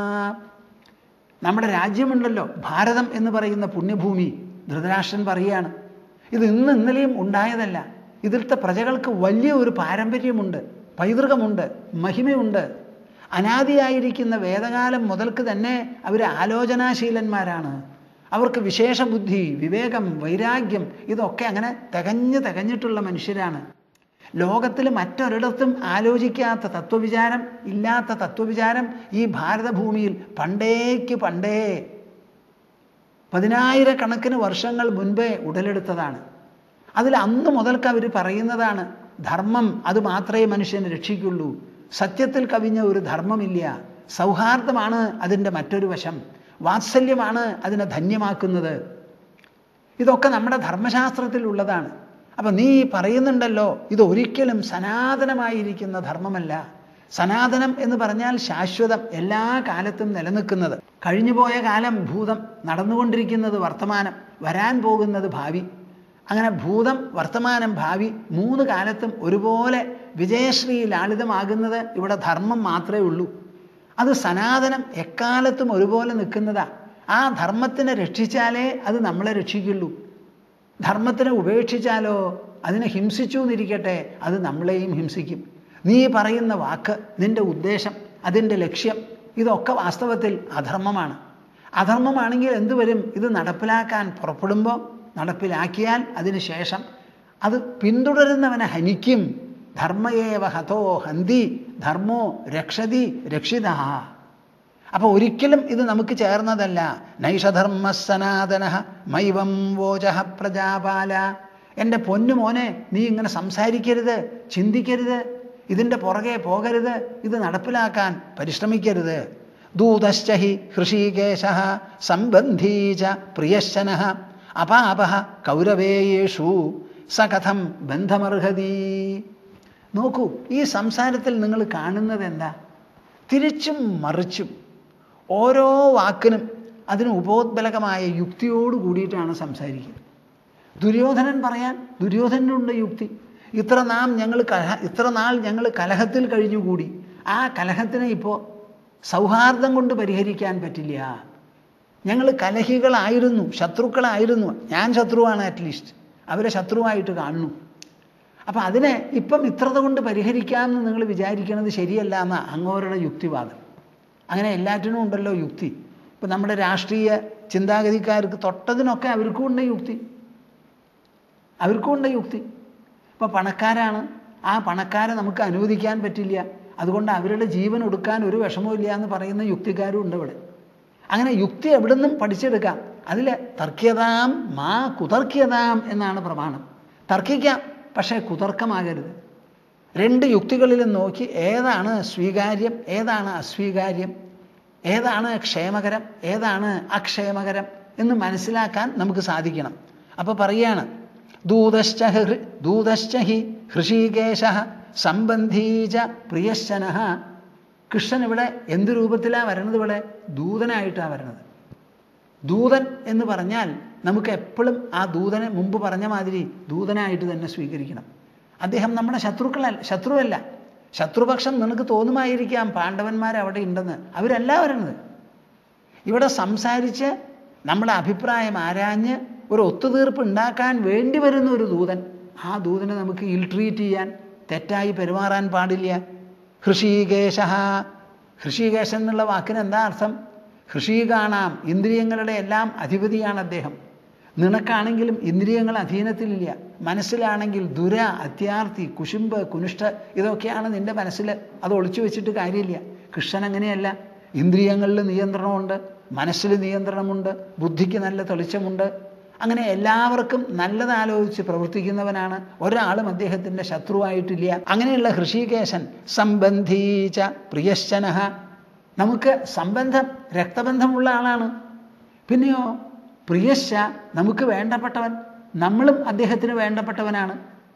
[SPEAKER 1] നമ്മുടെ രാജ്യമുണ്ടല്ലോ ഭാരതം എന്ന് പറയുന്ന പുണ്യഭൂമി ധൃതരാഷ്ട്രൻ പറയുകയാണ് ഇത് ഇന്ന് ഇന്നലെയും ഉണ്ടായതല്ല ഇതിലത്തെ പ്രജകൾക്ക് വലിയ ഒരു പാരമ്പര്യമുണ്ട് പൈതൃകമുണ്ട് മഹിമയുണ്ട് അനാദിയായിരിക്കുന്ന വേദകാലം മുതൽക്ക് തന്നെ അവർ ആലോചനാശീലന്മാരാണ് അവർക്ക് വിശേഷ ബുദ്ധി വിവേകം വൈരാഗ്യം ഇതൊക്കെ അങ്ങനെ തികഞ്ഞ് തികഞ്ഞിട്ടുള്ള മനുഷ്യരാണ് ലോകത്തിൽ മറ്റൊരിടത്തും ആലോചിക്കാത്ത തത്വവിചാരം ഇല്ലാത്ത തത്വവിചാരം ഈ ഭാരതഭൂമിയിൽ പണ്ടേക്ക് പണ്ടേ പതിനായിരക്കണക്കിന് വർഷങ്ങൾ മുൻപേ ഉടലെടുത്തതാണ് അതിൽ അന്ന് മുതൽക്ക് അവർ പറയുന്നതാണ് ധർമ്മം അത് മാത്രമേ മനുഷ്യനെ രക്ഷിക്കുള്ളൂ സത്യത്തിൽ കവിഞ്ഞ ഒരു ധർമ്മമില്ല സൗഹാർദ്ദമാണ് അതിൻ്റെ മറ്റൊരു വശം വാത്സല്യമാണ് അതിനെ ധന്യമാക്കുന്നത് ഇതൊക്കെ നമ്മുടെ ധർമ്മശാസ്ത്രത്തിൽ ഉള്ളതാണ് അപ്പം നീ പറയുന്നുണ്ടല്ലോ ഇത് ഒരിക്കലും സനാതനമായിരിക്കുന്ന ധർമ്മമല്ല സനാതനം എന്ന് പറഞ്ഞാൽ ശാശ്വതം എല്ലാ കാലത്തും നിലനിൽക്കുന്നത് കഴിഞ്ഞുപോയ കാലം ഭൂതം നടന്നുകൊണ്ടിരിക്കുന്നത് വർത്തമാനം വരാൻ പോകുന്നത് ഭാവി അങ്ങനെ ഭൂതം വർത്തമാനം ഭാവി മൂന്ന് കാലത്തും ഒരുപോലെ വിജയശ്രീ ലാളിതമാകുന്നത് ഇവിടെ ധർമ്മം മാത്രമേ ഉള്ളൂ അത് സനാതനം എക്കാലത്തും ഒരുപോലെ നിൽക്കുന്നതാ ആ ധർമ്മത്തിനെ രക്ഷിച്ചാലേ അത് നമ്മളെ രക്ഷിക്കുള്ളൂ ധർമ്മത്തിനെ ഉപേക്ഷിച്ചാലോ അതിനെ ഹിംസിച്ചു എന്നിരിക്കട്ടെ അത് നമ്മളെയും ഹിംസിക്കും നീ പറയുന്ന വാക്ക് നിന്റെ ഉദ്ദേശം അതിൻ്റെ ലക്ഷ്യം ഇതൊക്കെ വാസ്തവത്തിൽ അധർമ്മമാണ് അധർമ്മമാണെങ്കിൽ എന്തു വരും ഇത് നടപ്പിലാക്കാൻ പുറപ്പെടുമ്പോൾ നടപ്പിലാക്കിയാൽ അതിന് ശേഷം അത് പിന്തുടരുന്നവനെ ഹനിക്കും ധർമ്മയേവ ഹതോ ഹന്തി ധർമ്മോ രക്ഷതി രക്ഷിത അപ്പോൾ ഒരിക്കലും ഇത് നമുക്ക് ചേർന്നതല്ല നൈഷധർമ്മ സനാതന മൈവം വോച പ്രജാപാല എൻ്റെ പൊന്നു മോനെ നീ ഇങ്ങനെ സംസാരിക്കരുത് ചിന്തിക്കരുത് ഇതിൻ്റെ പുറകെ പോകരുത് ഇത് നടപ്പിലാക്കാൻ പരിശ്രമിക്കരുത് ദൂതശ്ചഹി ഹൃഷീകേശ സംബന്ധീച പ്രിയശന അപാപ കൗരവേയേഷു സകഥം ബന്ധമർഹതി നോക്കൂ ഈ സംസാരത്തിൽ നിങ്ങൾ കാണുന്നത് എന്താ തിരിച്ചും മറിച്ചും ഓരോ വാക്കിനും അതിന് ഉപോദ്ബലകമായ യുക്തിയോട് കൂടിയിട്ടാണ് സംസാരിക്കുന്നത് ദുര്യോധനൻ പറയാൻ ദുര്യോധനുണ്ട് യുക്തി ഇത്ര നാം ഞങ്ങൾ കലഹ ഇത്ര നാൾ ഞങ്ങൾ കലഹത്തിൽ കഴിഞ്ഞുകൂടി ആ കലഹത്തിനെ ഇപ്പോൾ സൗഹാർദ്ദം കൊണ്ട് പരിഹരിക്കാൻ പറ്റില്ല ഞങ്ങൾ കലഹികളായിരുന്നു ശത്രുക്കളായിരുന്നു ഞാൻ ശത്രുവാണ് അറ്റ്ലീസ്റ്റ് അവരെ ശത്രുവായിട്ട് കാണുന്നു അപ്പം അതിനെ ഇപ്പം മിത്രത കൊണ്ട് പരിഹരിക്കാമെന്ന് നിങ്ങൾ വിചാരിക്കുന്നത് ശരിയല്ല എന്ന അങ്ങോരുടെ യുക്തിവാദം അങ്ങനെ എല്ലാറ്റിനും ഉണ്ടല്ലോ യുക്തി ഇപ്പം നമ്മുടെ രാഷ്ട്രീയ ചിന്താഗതിക്കാർക്ക് തൊട്ടതിനൊക്കെ അവർക്കും ഉണ്ട് യുക്തി അവർക്കും ഉണ്ട് യുക്തി ഇപ്പോൾ പണക്കാരാണ് ആ പണക്കാരെ നമുക്ക് അനുവദിക്കാൻ പറ്റില്ല അതുകൊണ്ട് അവരുടെ ജീവൻ ഒടുക്കാൻ ഒരു വിഷമവും എന്ന് പറയുന്ന യുക്തിക്കാരും ഉണ്ട് ഇവിടെ അങ്ങനെ യുക്തി എവിടെ നിന്നും പഠിച്ചെടുക്കാം അതിൽ തർക്യതാം മാ കുതർക്യതാം എന്നാണ് പ്രമാണം തർക്കിക്കാം പക്ഷേ കുതർക്കമാകരുത് രണ്ട് യുക്തികളിലും നോക്കി ഏതാണ് സ്വീകാര്യം ഏതാണ് അസ്വീകാര്യം ഏതാണ് ക്ഷേമകരം ഏതാണ് അക്ഷേമകരം എന്ന് മനസ്സിലാക്കാൻ നമുക്ക് സാധിക്കണം അപ്പോൾ പറയാണ് ദൂതശ്ച ഹൃ ദൂതശ്ച ഹി ഹൃഷീകേശ സംബന്ധീച പ്രിയശന കൃഷ്ണൻ ഇവിടെ എന്ത് രൂപത്തിലാണ് വരണത് ഇവിടെ ദൂതനായിട്ടാണ് വരണത് ദൂതൻ എന്ന് പറഞ്ഞാൽ നമുക്ക് എപ്പോഴും ആ ദൂതനെ മുമ്പ് പറഞ്ഞ മാതിരി ദൂതനായിട്ട് തന്നെ സ്വീകരിക്കണം അദ്ദേഹം നമ്മുടെ ശത്രുക്കളല്ല ശത്രുവല്ല ശത്രുപക്ഷം നിനക്ക് തോന്നുമായിരിക്കാം പാണ്ഡവന്മാർ അവിടെ ഉണ്ടെന്ന് അവരല്ല വരുന്നത് ഇവിടെ സംസാരിച്ച് നമ്മുടെ അഭിപ്രായം ആരാഞ്ഞ് ഒരു ഒത്തുതീർപ്പ് ഉണ്ടാക്കാൻ വേണ്ടി വരുന്ന ഒരു ദൂതൻ ആ ദൂതനെ നമുക്ക് ഇൽട്രീറ്റ് ചെയ്യാൻ തെറ്റായി പെരുമാറാൻ പാടില്ല ഹൃഷീകേശ ഹൃഷീകേശൻ എന്നുള്ള വാക്കിന് എന്താ അർത്ഥം ഹൃഷീകാണാം ഇന്ദ്രിയങ്ങളുടെ എല്ലാം അധിപതിയാണ് അദ്ദേഹം നിനക്കാണെങ്കിലും ഇന്ദ്രിയങ്ങൾ അധീനത്തിലില്ല മനസ്സിലാണെങ്കിൽ ദുര അത്യാർത്ഥി കുശുമ്പ് കുനിഷ്ഠ ഇതൊക്കെയാണ് നിന്റെ മനസ്സിൽ അത് ഒളിച്ചു വെച്ചിട്ട് കാര്യമില്ല കൃഷ്ണൻ അങ്ങനെയല്ല ഇന്ദ്രിയങ്ങളിൽ നിയന്ത്രണമുണ്ട് മനസ്സിൽ നിയന്ത്രണമുണ്ട് ബുദ്ധിക്ക് നല്ല തെളിച്ചമുണ്ട് അങ്ങനെ എല്ലാവർക്കും നല്ലത് ആലോചിച്ച് പ്രവർത്തിക്കുന്നവനാണ് ഒരാളും അദ്ദേഹത്തിൻ്റെ ശത്രുവായിട്ടില്ല അങ്ങനെയുള്ള ഹൃഷികേശൻ സംബന്ധീച്ച പ്രിയശ്ചനഹ നമുക്ക് സംബന്ധം രക്തബന്ധമുള്ള ആളാണ് പിന്നെയോ പ്രിയശ്ച നമുക്ക് വേണ്ടപ്പെട്ടവൻ നമ്മളും അദ്ദേഹത്തിന് വേണ്ടപ്പെട്ടവനാണ്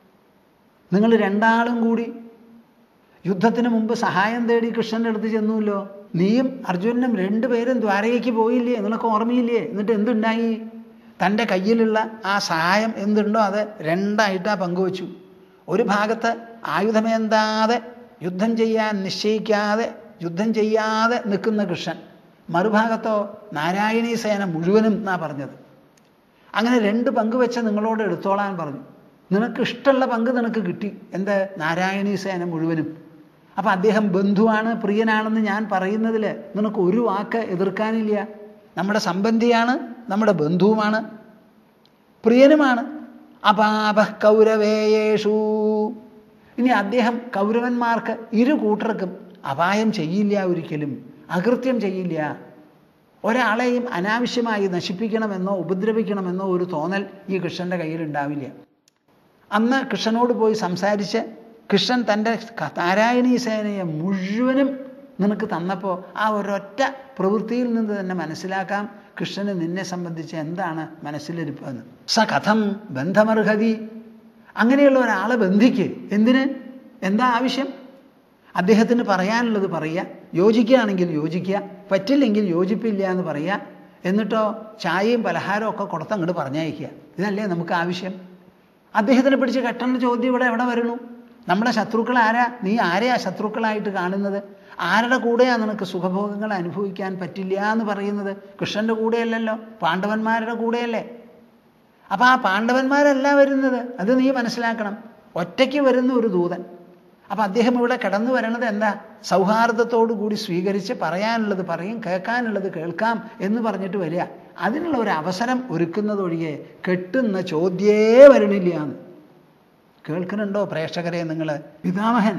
[SPEAKER 1] നിങ്ങൾ രണ്ടാളും കൂടി യുദ്ധത്തിന് മുമ്പ് സഹായം തേടി കൃഷ്ണൻ്റെ അടുത്ത് ചെന്നുല്ലോ നീയും അർജുനനും രണ്ടുപേരും ദ്വാരകയ്ക്ക് പോയില്ലേ നിനക്ക് ഓർമ്മയില്ലേ എന്നിട്ട് എന്തുണ്ടായി തൻ്റെ കയ്യിലുള്ള ആ സഹായം എന്തുണ്ടോ അത് രണ്ടായിട്ടാണ് പങ്കുവച്ചു ഒരു ഭാഗത്ത് ആയുധമേന്താതെ യുദ്ധം ചെയ്യാൻ നിശ്ചയിക്കാതെ യുദ്ധം ചെയ്യാതെ നിൽക്കുന്ന കൃഷ്ണൻ മറുഭാഗത്തോ നാരായണീ സേന മുഴുവനും എന്നാ പറഞ്ഞത് അങ്ങനെ രണ്ട് പങ്ക് വെച്ച് നിങ്ങളോട് എടുത്തോളാൻ പറഞ്ഞു നിനക്ക് ഇഷ്ടമുള്ള പങ്ക് നിനക്ക് കിട്ടി എന്ത് നാരായണീ സേന മുഴുവനും അപ്പം അദ്ദേഹം ബന്ധുവാണ് പ്രിയനാണെന്ന് ഞാൻ പറയുന്നതിൽ നിനക്ക് ഒരു വാക്ക് എതിർക്കാനില്ല നമ്മുടെ സംബന്ധിയാണ് നമ്മുടെ ബന്ധുവുമാണ് പ്രിയനുമാണ് അപാപ കൗരവേയേഷു ഇനി അദ്ദേഹം കൗരവന്മാർക്ക് ഇരു കൂട്ടർക്കും അപായം ചെയ്യില്ല ഒരിക്കലും അകൃത്യം ചെയ്യില്ല ഒരാളെയും അനാവശ്യമായി നശിപ്പിക്കണമെന്നോ ഉപദ്രവിക്കണമെന്നോ ഒരു തോന്നൽ ഈ കൃഷ്ണൻ്റെ കയ്യിൽ ഉണ്ടാവില്ല അന്ന് കൃഷ്ണനോട് പോയി സംസാരിച്ച് കൃഷ്ണൻ തൻ്റെ നാരായണീ സേനയെ മുഴുവനും നിനക്ക് തന്നപ്പോൾ ആ ഒരൊറ്റ പ്രവൃത്തിയിൽ നിന്ന് തന്നെ മനസ്സിലാക്കാം കൃഷ്ണന് നിന്നെ സംബന്ധിച്ച് എന്താണ് മനസ്സിലിരിപ്പെന്ന് സ കഥം ബന്ധമർഹതി അങ്ങനെയുള്ള ഒരാളെ ബന്ധിക്ക് എന്തിന് എന്താ ആവശ്യം അദ്ദേഹത്തിന് പറയാനുള്ളത് പറയുക യോജിക്കുകയാണെങ്കിൽ യോജിക്കുക പറ്റില്ലെങ്കിൽ യോജിപ്പില്ല എന്ന് പറയുക എന്നിട്ടോ ചായയും പലഹാരവും ഒക്കെ കൊടുത്തങ്ങോട്ട് പറഞ്ഞയക്കുക ഇതല്ലേ നമുക്ക് ആവശ്യം അദ്ദേഹത്തിനെ പിടിച്ച് കെട്ടേണ്ട ചോദ്യം ഇവിടെ എവിടെ വരുന്നു നമ്മുടെ ശത്രുക്കൾ ആരാ നീ ആരെയാ ശത്രുക്കളായിട്ട് കാണുന്നത് ആരുടെ കൂടെയാ നിനക്ക് സുഖഭോഗങ്ങൾ അനുഭവിക്കാൻ പറ്റില്ല എന്ന് പറയുന്നത് കൃഷ്ണൻ്റെ കൂടെയല്ലല്ലോ പാണ്ഡവന്മാരുടെ കൂടെയല്ലേ അപ്പം ആ പാണ്ഡവന്മാരല്ല വരുന്നത് അത് നീ മനസ്സിലാക്കണം ഒറ്റയ്ക്ക് വരുന്ന ഒരു ദൂതൻ അപ്പം അദ്ദേഹം ഇവിടെ കടന്നു വരണത് എന്താ സൗഹാർദ്ദത്തോടു കൂടി സ്വീകരിച്ച് പറയാനുള്ളത് പറയും കേൾക്കാനുള്ളത് കേൾക്കാം എന്ന് പറഞ്ഞിട്ട് വരിക അതിനുള്ള ഒരു അവസരം ഒരുക്കുന്നതൊഴികെ കെട്ടുന്ന ചോദ്യേ വരണില്ല എന്ന് കേൾക്കുന്നുണ്ടോ പ്രേക്ഷകരെ നിങ്ങൾ പിതാമഹൻ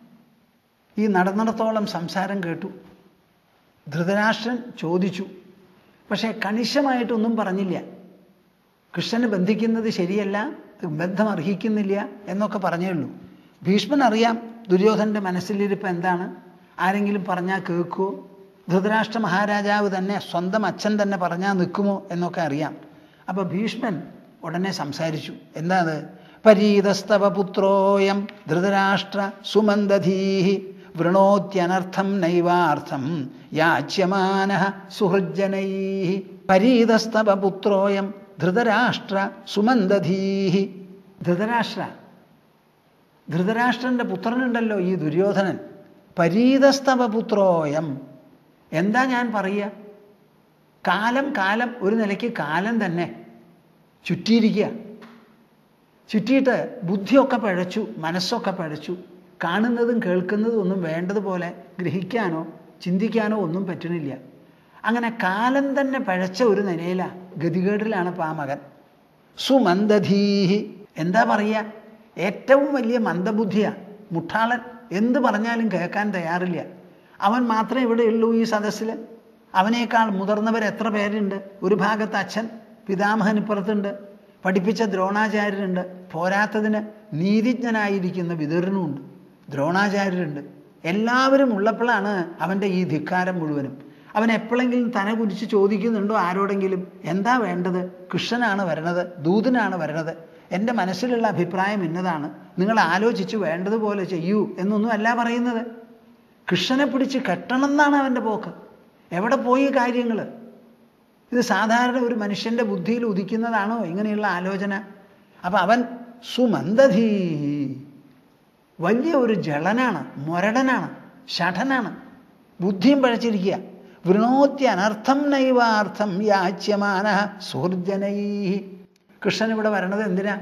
[SPEAKER 1] ഈ നടന്നിടത്തോളം സംസാരം കേട്ടു ധൃതരാഷ്ട്രൻ ചോദിച്ചു പക്ഷേ കണിശമായിട്ടൊന്നും പറഞ്ഞില്ല കൃഷ്ണനെ ബന്ധിക്കുന്നത് ശരിയല്ല ബന്ധം അർഹിക്കുന്നില്ല എന്നൊക്കെ പറഞ്ഞേ ഉള്ളൂ ഭീഷ്മൻ അറിയാം ദുര്യോധൻ്റെ മനസ്സിലിരിപ്പ് എന്താണ് ആരെങ്കിലും പറഞ്ഞാൽ കേൾക്കുമോ ധൃതരാഷ്ട്ര മഹാരാജാവ് തന്നെ സ്വന്തം അച്ഛൻ തന്നെ പറഞ്ഞാൽ നിൽക്കുമോ എന്നൊക്കെ അറിയാം അപ്പോൾ ഭീഷ്മൻ ഉടനെ സംസാരിച്ചു എന്താ അത് പരീതസ്തവ പുത്രോയം ധൃതരാഷ്ട്ര സുമന്ദധീഹി വൃണോത്യനർത്ഥം നൈവാർത്ഥം യാച്യമാന സുഹൃജനൈ പരീതസ്തവ പുത്രോയം ധൃതരാഷ്ട്ര സുമന്ദധീഹി ധൃതരാഷ്ട്ര ധൃതരാഷ്ട്രൻ്റെ പുത്രനുണ്ടല്ലോ ഈ ദുര്യോധനൻ പരീതസ്തവ പുത്രോയം എന്താ ഞാൻ പറയുക കാലം കാലം ഒരു നിലയ്ക്ക് കാലം തന്നെ ചുറ്റിയിരിക്കുക ചുറ്റിയിട്ട് ബുദ്ധിയൊക്കെ പഴച്ചു മനസ്സൊക്കെ പഴച്ചു കാണുന്നതും കേൾക്കുന്നതും ഒന്നും വേണ്ടതുപോലെ ഗ്രഹിക്കാനോ ചിന്തിക്കാനോ ഒന്നും പറ്റണില്ല അങ്ങനെ കാലം തന്നെ പഴച്ച ഒരു നിലയിലാണ് ഗതികേടിലാണ് ഇപ്പം ആ മകൻ സുമന്ദധീഹി എന്താ പറയുക ഏറ്റവും വലിയ മന്ദബുദ്ധിയാണ് മുട്ടാളൻ എന്ത് പറഞ്ഞാലും കേൾക്കാൻ തയ്യാറില്ല അവൻ മാത്രമേ ഇവിടെ ഉള്ളൂ ഈ സദസ്സിൽ അവനേക്കാൾ മുതിർന്നവർ എത്ര പേരുണ്ട് ഒരു ഭാഗത്ത് അച്ഛൻ പിതാമഹൻ ഇപ്പുറത്തുണ്ട് പഠിപ്പിച്ച ദ്രോണാചാര്യരുണ്ട് പോരാത്തതിന് നീതിജ്ഞനായിരിക്കുന്ന വിതുരനുമുണ്ട് ദ്രോണാചാര്യരുണ്ട് എല്ലാവരും ഉള്ളപ്പോഴാണ് അവൻ്റെ ഈ ധിക്കാരം മുഴുവനും അവൻ എപ്പോഴെങ്കിലും തന കുരിച്ച് ചോദിക്കുന്നുണ്ടോ ആരോടെങ്കിലും എന്താ വേണ്ടത് കൃഷ്ണനാണ് വരണത് ദൂതനാണ് വരണത് എൻ്റെ മനസ്സിലുള്ള അഭിപ്രായം ഇന്നതാണ് നിങ്ങൾ ആലോചിച്ച് വേണ്ടതുപോലെ ചെയ്യൂ എന്നൊന്നും അല്ല പറയുന്നത് കൃഷ്ണനെ പിടിച്ച് കെട്ടണം എന്നാണ് അവൻ്റെ പോക്ക് എവിടെ പോയി കാര്യങ്ങൾ ഇത് സാധാരണ ഒരു മനുഷ്യൻ്റെ ബുദ്ധിയിൽ ഉദിക്കുന്നതാണോ ഇങ്ങനെയുള്ള ആലോചന അപ്പം അവൻ സുമന്ദധീ വലിയ ഒരു ജളനാണ് മൊരടനാണ് ഷഠനാണ് ബുദ്ധിയും പഴച്ചിരിക്കുക വൃണോത്യ അനർത്ഥം നൈവാർത്ഥം യാച്യമാന സുഹൃജനൈ കൃഷ്ണൻ ഇവിടെ വരണത് എന്തിനാ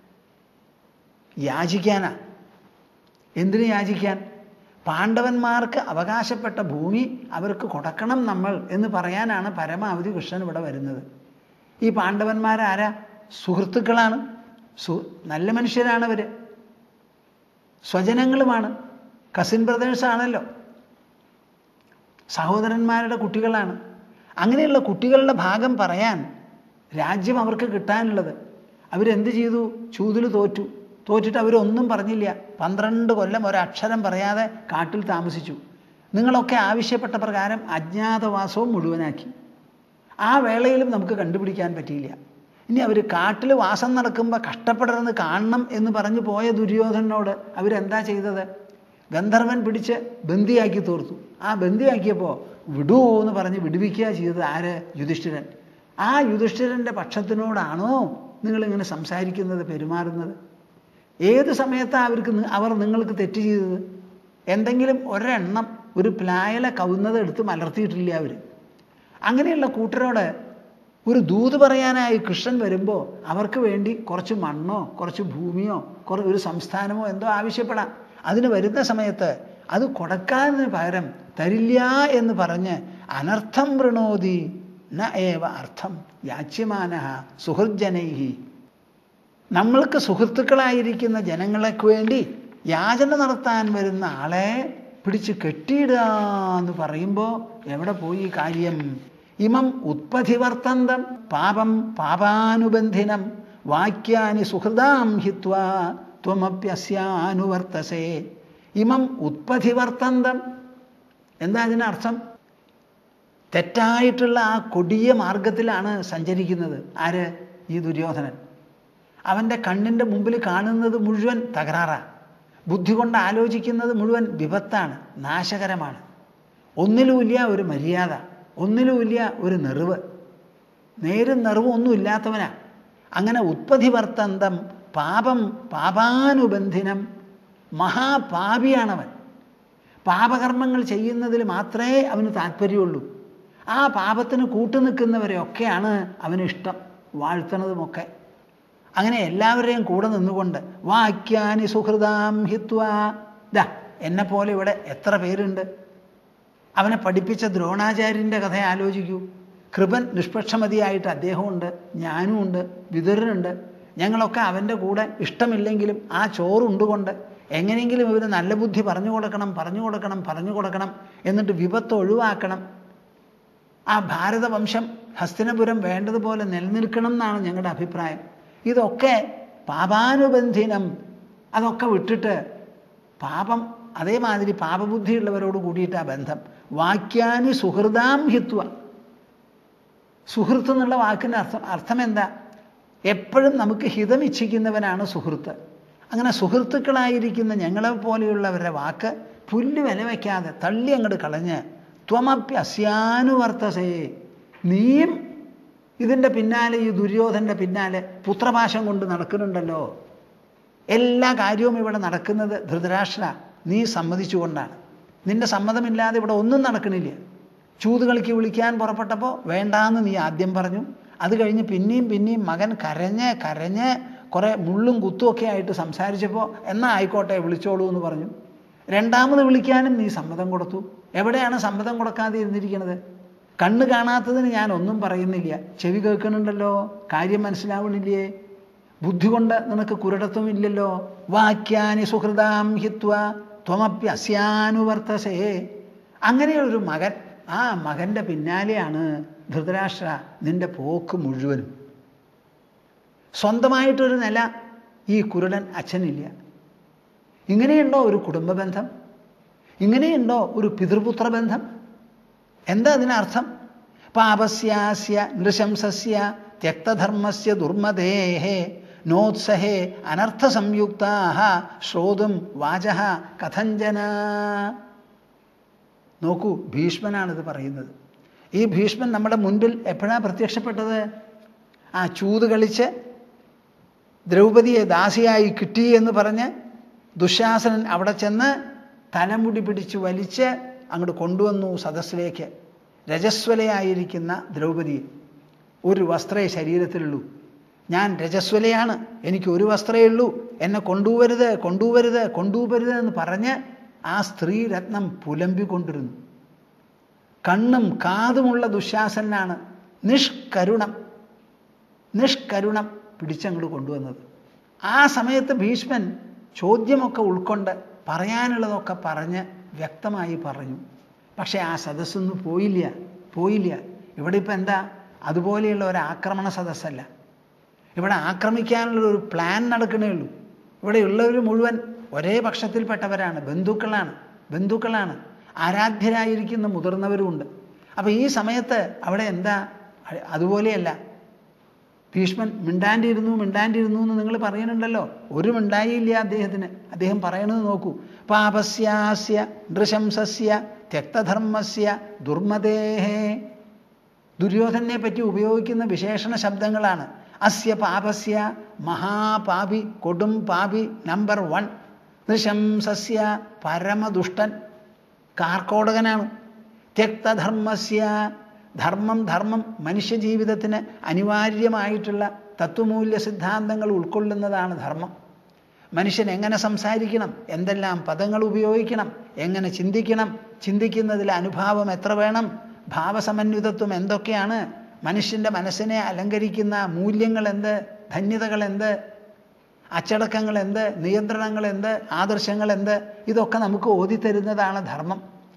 [SPEAKER 1] യാചിക്കാനാ എന്തിനു യാചിക്കാൻ പാണ്ഡവന്മാർക്ക് അവകാശപ്പെട്ട ഭൂമി അവർക്ക് കൊടുക്കണം നമ്മൾ എന്ന് പറയാനാണ് പരമാവധി കൃഷ്ണൻ ഇവിടെ വരുന്നത് ഈ പാണ്ഡവന്മാരാരാ സുഹൃത്തുക്കളാണ് സു നല്ല മനുഷ്യരാണ് അവർ സ്വജനങ്ങളുമാണ് കസിൻ ബ്രദേഴ്സ് ആണല്ലോ സഹോദരന്മാരുടെ കുട്ടികളാണ് അങ്ങനെയുള്ള കുട്ടികളുടെ ഭാഗം പറയാൻ രാജ്യം അവർക്ക് കിട്ടാനുള്ളത് അവരെന്ത് ചെയ്തു ചൂതിൽ തോറ്റു തോറ്റിട്ട് അവരൊന്നും പറഞ്ഞില്ല പന്ത്രണ്ട് കൊല്ലം ഒരക്ഷരം പറയാതെ കാട്ടിൽ താമസിച്ചു നിങ്ങളൊക്കെ ആവശ്യപ്പെട്ട പ്രകാരം അജ്ഞാതവാസവും മുഴുവനാക്കി ആ വേളയിലും നമുക്ക് കണ്ടുപിടിക്കാൻ പറ്റിയില്ല ഇനി അവർ കാട്ടിൽ വാസം നടക്കുമ്പോൾ കഷ്ടപ്പെടരുന്ന് കാണണം എന്ന് പറഞ്ഞു പോയ ദുര്യോധനോട് അവരെന്താ ചെയ്തത് ഗന്ധർവൻ പിടിച്ച് ബന്ദിയാക്കി തീർത്തു ആ ബന്ദിയാക്കിയപ്പോൾ വിടൂ എന്ന് പറഞ്ഞ് വിടുവിക്കുക ചെയ്തത് ആര് യുധിഷ്ഠിരൻ ആ യുധിഷ്ഠിരൻ്റെ പക്ഷത്തിനോടാണോ നിങ്ങളിങ്ങനെ സംസാരിക്കുന്നത് പെരുമാറുന്നത് ഏത് സമയത്താണ് അവർക്ക് അവർ നിങ്ങൾക്ക് തെറ്റ് ചെയ്തത് എന്തെങ്കിലും ഒരെണ്ണം ഒരു പ്ലായല കവുന്നത് എടുത്ത് മലർത്തിയിട്ടില്ല അവർ അങ്ങനെയുള്ള കൂട്ടരോട് ഒരു ദൂത് പറയാനായി കൃഷ്ണൻ വരുമ്പോൾ അവർക്ക് വേണ്ടി കുറച്ച് മണ്ണോ കുറച്ച് ഭൂമിയോ കുറച്ച് ഒരു സംസ്ഥാനമോ എന്തോ ആവശ്യപ്പെടാം അതിന് വരുന്ന സമയത്ത് അത് കൊടുക്കാനതിന് പകരം തരില്ല എന്ന് പറഞ്ഞ് അനർത്ഥം വൃണോതി ന ഏവ അർത്ഥം യാച്യമാന സുഹൃജനൈഹി നമ്മൾക്ക് സുഹൃത്തുക്കളായിരിക്കുന്ന ജനങ്ങൾക്ക് വേണ്ടി യാചന നടത്താൻ വരുന്ന ആളെ പിടിച്ച് കെട്ടിയിടുക എന്ന് പറയുമ്പോൾ എവിടെ പോയി കാര്യം ഇമം ഉത്പഥിവർത്തന്തം പാപം പാപാനുബന്ധിനം വാക്യാനി സുഹൃദാം ഹിത്വാ ത്വമപ്യസ്യാനുവർത്തസേ ഇമം ഉത്പഥിവർത്തന്തം എന്താ അതിനർത്ഥം തെറ്റായിട്ടുള്ള ആ കൊടിയ മാർഗത്തിലാണ് സഞ്ചരിക്കുന്നത് ആര് ഈ ദുര്യോധനൻ അവൻ്റെ കണ്ണിൻ്റെ മുമ്പിൽ കാണുന്നത് മുഴുവൻ തകരാറാണ് ബുദ്ധി കൊണ്ട് ആലോചിക്കുന്നത് മുഴുവൻ വിപത്താണ് നാശകരമാണ് ഒന്നിലുമില്ല ഒരു മര്യാദ ഒന്നിലുമില്ല ഒരു നെറിവ് നേരും നെറിവും ഒന്നും ഇല്ലാത്തവനാ അങ്ങനെ ഉത്പതിവർത്തന്തം പാപം പാപാനുബന്ധിനം മഹാപാപിയാണവൻ പാപകർമ്മങ്ങൾ ചെയ്യുന്നതിൽ മാത്രമേ അവന് താല്പര്യമുള്ളൂ ആ പാപത്തിന് കൂട്ടുനിൽക്കുന്നവരെയൊക്കെയാണ് അവന് ഇഷ്ടം വാഴ്ത്തണതുമൊക്കെ അങ്ങനെ എല്ലാവരെയും കൂടെ നിന്നുകൊണ്ട് വാക്യാനി സുഹൃതാം ഹിത്വാ ദാ എന്നെ പോലെ ഇവിടെ എത്ര പേരുണ്ട് അവനെ പഠിപ്പിച്ച ദ്രോണാചാര്യൻ്റെ കഥ ആലോചിക്കൂ കൃപൻ നിഷ്പക്ഷമതിയായിട്ട് അദ്ദേഹമുണ്ട് ഞാനുമുണ്ട് വിതുരനുണ്ട് ഞങ്ങളൊക്കെ അവൻ്റെ കൂടെ ഇഷ്ടമില്ലെങ്കിലും ആ ചോറുണ്ടുകൊണ്ട് എങ്ങനെയെങ്കിലും ഇവന് നല്ല ബുദ്ധി പറഞ്ഞു കൊടുക്കണം പറഞ്ഞു കൊടുക്കണം പറഞ്ഞു കൊടുക്കണം എന്നിട്ട് വിപത്ത് ഒഴിവാക്കണം ആ ഭാരതവംശം ഹസ്തിനപുരം വേണ്ടതുപോലെ നിലനിൽക്കണം എന്നാണ് ഞങ്ങളുടെ അഭിപ്രായം ഇതൊക്കെ പാപാനുബന്ധിനം അതൊക്കെ വിട്ടിട്ട് പാപം അതേമാതിരി പാപബുദ്ധിയുള്ളവരോട് കൂടിയിട്ടാണ് ബന്ധം വാക്യാനി സുഹൃതാം ഹിത്വ സുഹൃത്ത് എന്നുള്ള വാക്കിൻ്റെ അർത്ഥം അർത്ഥം എന്താ എപ്പോഴും നമുക്ക് ഹിതം ഇച്ഛിക്കുന്നവനാണ് സുഹൃത്ത് അങ്ങനെ സുഹൃത്തുക്കളായിരിക്കുന്ന ഞങ്ങളെ പോലെയുള്ളവരുടെ വാക്ക് പുല്ല് വില വയ്ക്കാതെ തള്ളി അങ്ങോട്ട് കളഞ്ഞ് ത്വമപ്യ അസ്യാനുവർത്തസേ നീയും ഇതിൻ്റെ പിന്നാലെ ഈ ദുര്യോധൻ്റെ പിന്നാലെ പുത്രപാശം കൊണ്ട് നടക്കുന്നുണ്ടല്ലോ എല്ലാ കാര്യവും ഇവിടെ നടക്കുന്നത് ധൃതരാഷ്ട്ര നീ സമ്മതിച്ചുകൊണ്ടാണ് നിന്റെ സമ്മതമില്ലാതെ ഇവിടെ ഒന്നും നടക്കണില്ല ചൂത് കളിക്ക് വിളിക്കാൻ പുറപ്പെട്ടപ്പോൾ വേണ്ടാന്ന് നീ ആദ്യം പറഞ്ഞു അത് കഴിഞ്ഞ് പിന്നെയും പിന്നെയും മകൻ കരഞ്ഞ് കരഞ്ഞ് കുറേ മുള്ളും കുത്തുമൊക്കെ ആയിട്ട് സംസാരിച്ചപ്പോൾ എന്നാ ആയിക്കോട്ടെ വിളിച്ചോളൂ എന്ന് പറഞ്ഞു രണ്ടാമത് വിളിക്കാനും നീ സമ്മതം കൊടുത്തു എവിടെയാണ് സമ്മതം കൊടുക്കാതെ ഇരുന്നിരിക്കുന്നത് കണ്ണ് കാണാത്തതിന് ഞാൻ ഒന്നും പറയുന്നില്ല ചെവി കേൾക്കണുണ്ടല്ലോ കാര്യം മനസ്സിലാവണില്ലേ ബുദ്ധി കൊണ്ട് നിനക്ക് കുരുടത്വം ഇല്ലല്ലോ വാക്യാനി സുഹൃതാം ഹിത്വ ത്വമപ്യസ്യാനുവർത്തസേ അങ്ങനെയുള്ളൊരു മകൻ ആ മകൻ്റെ പിന്നാലെയാണ് ധൃതരാഷ്ട്ര നിന്റെ പോക്ക് മുഴുവനും സ്വന്തമായിട്ടൊരു നില ഈ കുരുടൻ അച്ഛനില്ല ഇങ്ങനെയുണ്ടോ ഒരു കുടുംബ ബന്ധം ഇങ്ങനെയുണ്ടോ ഒരു പിതൃപുത്ര ബന്ധം എന്താ അതിനർത്ഥം പാപസ്യാസ്യ നൃശംസസ്യ ത്യക്തധർമ്മസ്യ ദുർമദേഹേ നോത്സഹേ അനർത്ഥ സംയുക്താ ശ്രോതും വാച കഥഞ്ജന നോക്കൂ ഭീഷ്മനാണിത് പറയുന്നത് ഈ ഭീഷ്മൻ നമ്മുടെ മുൻപിൽ എപ്പോഴാണ് പ്രത്യക്ഷപ്പെട്ടത് ആ ചൂത് കളിച്ച് ദ്രൗപതിയെ ദാസിയായി കിട്ടി എന്ന് പറഞ്ഞ് ദുശാസനൻ അവിടെ ചെന്ന് തലമുടി പിടിച്ച് വലിച്ച് അങ്ങോട്ട് കൊണ്ടുവന്നു സദസ്സിലേക്ക് രജസ്വലയായിരിക്കുന്ന ദ്രൗപതിയെ ഒരു വസ്ത്രേ ശരീരത്തിലുള്ളൂ ഞാൻ രജസ്വലയാണ് എനിക്ക് ഒരു വസ്ത്രമേ ഉള്ളൂ എന്നെ കൊണ്ടുവരുത് കൊണ്ടുവരുത് കൊണ്ടുവരുത് എന്ന് പറഞ്ഞ് ആ സ്ത്രീ രത്നം പുലമ്പിക്കൊണ്ടിരുന്നു കണ്ണും കാതുമുള്ള ദുശാസനാണ് നിഷ്കരുണം നിഷ്കരുണം പിടിച്ചങ്ങോട്ട് കൊണ്ടുവന്നത് ആ സമയത്ത് ഭീഷ്മൻ ചോദ്യമൊക്കെ ഉൾക്കൊണ്ട് പറയാനുള്ളതൊക്കെ പറഞ്ഞ് വ്യക്തമായി പറഞ്ഞു പക്ഷേ ആ സദസ്സൊന്നും പോയില്ല പോയില്ല ഇവിടെ ഇപ്പം എന്താ അതുപോലെയുള്ള ഒരു ആക്രമണ സദസ്സല്ല ഇവിടെ ആക്രമിക്കാനുള്ള ഒരു പ്ലാൻ നടക്കണേ ഉള്ളൂ ഇവിടെ ഉള്ളവർ മുഴുവൻ ഒരേ പക്ഷത്തിൽപ്പെട്ടവരാണ് ബന്ധുക്കളാണ് ബന്ധുക്കളാണ് ആരാധ്യരായിരിക്കുന്ന മുതിർന്നവരുമുണ്ട് അപ്പോൾ ഈ സമയത്ത് അവിടെ എന്താ അതുപോലെയല്ല ഭീഷ്മൻ മിണ്ടാണ്ടിരുന്നു മിണ്ടാണ്ടിരുന്നു എന്ന് നിങ്ങൾ പറയുന്നുണ്ടല്ലോ ഒരു മിണ്ടായില്ല അദ്ദേഹത്തിന് അദ്ദേഹം പറയണത് നോക്കൂ പാപസ്യാസ്യ നൃശംസസ്യ ത്യക്തധർമ്മസ്യ ദുർമദേഹേ ദുര്യോധനെ പറ്റി ഉപയോഗിക്കുന്ന വിശേഷണ ശബ്ദങ്ങളാണ് അസ്യ പാപസ്യ മഹാപാപി കൊടും പാപി നമ്പർ വൺ നൃശംസസ്യ പരമദുഷ്ടൻ കാർക്കോടകനാണ് ത്യക്തധർമ്മസ്യ ധർമ്മം ധർമ്മം മനുഷ്യജീവിതത്തിന് അനിവാര്യമായിട്ടുള്ള തത്വമൂല്യ സിദ്ധാന്തങ്ങൾ ഉൾക്കൊള്ളുന്നതാണ് ധർമ്മം മനുഷ്യൻ എങ്ങനെ സംസാരിക്കണം എന്തെല്ലാം പദങ്ങൾ ഉപയോഗിക്കണം എങ്ങനെ ചിന്തിക്കണം ചിന്തിക്കുന്നതിൽ അനുഭാവം എത്ര വേണം ഭാവസമന്വിതത്വം എന്തൊക്കെയാണ് മനുഷ്യൻ്റെ മനസ്സിനെ അലങ്കരിക്കുന്ന മൂല്യങ്ങൾ എന്ത് ധന്യതകൾ എന്ത് അച്ചടക്കങ്ങൾ എന്ത് നിയന്ത്രണങ്ങൾ എന്ത് ആദർശങ്ങൾ എന്ത് ഇതൊക്കെ നമുക്ക് ഓതിത്തരുന്നതാണ് ധർമ്മം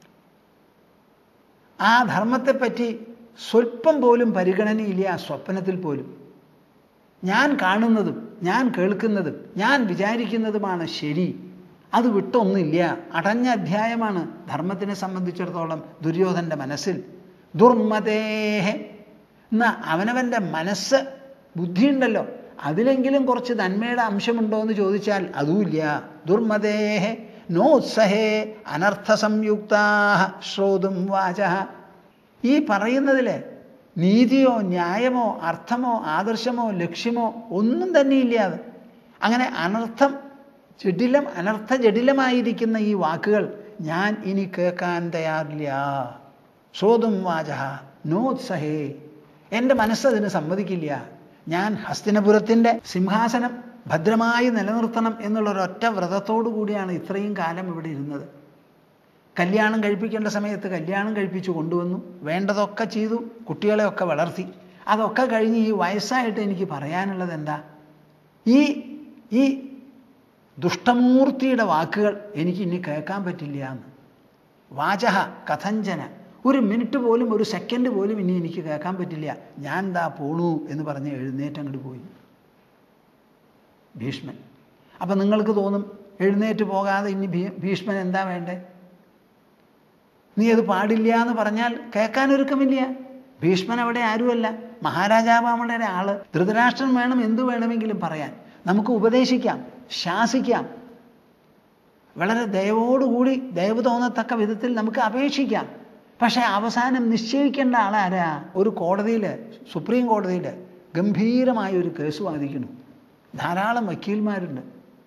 [SPEAKER 1] ആ ധർമ്മത്തെപ്പറ്റി സ്വല്പം പോലും പരിഗണനയില്ല ആ സ്വപ്നത്തിൽ പോലും ഞാൻ കാണുന്നതും ഞാൻ കേൾക്കുന്നതും ഞാൻ വിചാരിക്കുന്നതുമാണ് ശരി അത് വിട്ടൊന്നുമില്ല അടഞ്ഞ അധ്യായമാണ് ധർമ്മത്തിനെ സംബന്ധിച്ചിടത്തോളം ദുര്യോധൻ്റെ മനസ്സിൽ ദുർമതേഹ എന്നാ അവനവൻ്റെ മനസ്സ് ബുദ്ധിയുണ്ടല്ലോ അതിലെങ്കിലും കുറച്ച് നന്മയുടെ അംശമുണ്ടോ എന്ന് ചോദിച്ചാൽ അതുമില്ല ദുർമതേഹ നോത്സഹേ അനർത്ഥ സംയുക്താ ശ്രോതും വാച ഈ പറയുന്നതിൽ നീതിയോ ന്യായമോ അർത്ഥമോ ആദർശമോ ലക്ഷ്യമോ ഒന്നും തന്നെ ഇല്ലാതെ അങ്ങനെ അനർത്ഥം ജഡിലം അനർത്ഥ ജഡിലമായിരിക്കുന്ന ഈ വാക്കുകൾ ഞാൻ ഇനി കേൾക്കാൻ തയ്യാറില്ല ശ്രോതും വാച നോത്സഹേ എൻ്റെ മനസ്സതിന് സമ്മതിക്കില്ല ഞാൻ ഹസ്തിനപുരത്തിൻ്റെ സിംഹാസനം ഭദ്രമായി നിലനിർത്തണം എന്നുള്ളൊരൊറ്റ വ്രതത്തോടു കൂടിയാണ് ഇത്രയും കാലം ഇവിടെ ഇരുന്നത് കല്യാണം കഴിപ്പിക്കേണ്ട സമയത്ത് കല്യാണം കഴിപ്പിച്ചു കൊണ്ടുവന്നു വേണ്ടതൊക്കെ ചെയ്തു കുട്ടികളെയൊക്കെ വളർത്തി അതൊക്കെ കഴിഞ്ഞ് ഈ വയസ്സായിട്ട് എനിക്ക് പറയാനുള്ളത് എന്താ ഈ ഈ ദുഷ്ടമൂർത്തിയുടെ വാക്കുകൾ എനിക്ക് ഇനി കേൾക്കാൻ പറ്റില്ല എന്ന് വാചഹ കഥഞ്ചന ഒരു മിനിറ്റ് പോലും ഒരു സെക്കൻഡ് പോലും ഇനി എനിക്ക് കേൾക്കാൻ പറ്റില്ല ഞാൻ എന്താ പോണു എന്ന് പറഞ്ഞ് എഴുന്നേറ്റ് അങ്ങോട്ട് പോയി ഭീഷ്മൻ അപ്പം നിങ്ങൾക്ക് തോന്നും എഴുന്നേറ്റ് പോകാതെ ഇനി ഭീ ഭീഷ്മൻ എന്താ വേണ്ടേ നീ അത് പാടില്ല എന്ന് പറഞ്ഞാൽ കേൾക്കാനൊരുക്കമില്ല ഭീഷ്മൻ അവിടെ ആരുമല്ല മഹാരാജാവ് അവിടെ ഒരാള് ധൃതരാഷ്ട്രൻ വേണം എന്തു വേണമെങ്കിലും പറയാൻ നമുക്ക് ഉപദേശിക്കാം ശാസിക്കാം വളരെ ദയവോടുകൂടി ദയവ് തോന്നത്തക്ക വിധത്തിൽ നമുക്ക് അപേക്ഷിക്കാം പക്ഷേ അവസാനം നിശ്ചയിക്കേണ്ട ആളാരാ ഒരു കോടതിയിൽ സുപ്രീം കോടതിയിൽ ഗംഭീരമായ ഒരു കേസ് വാദിക്കുന്നു ധാരാളം വക്കീൽമാരുണ്ട്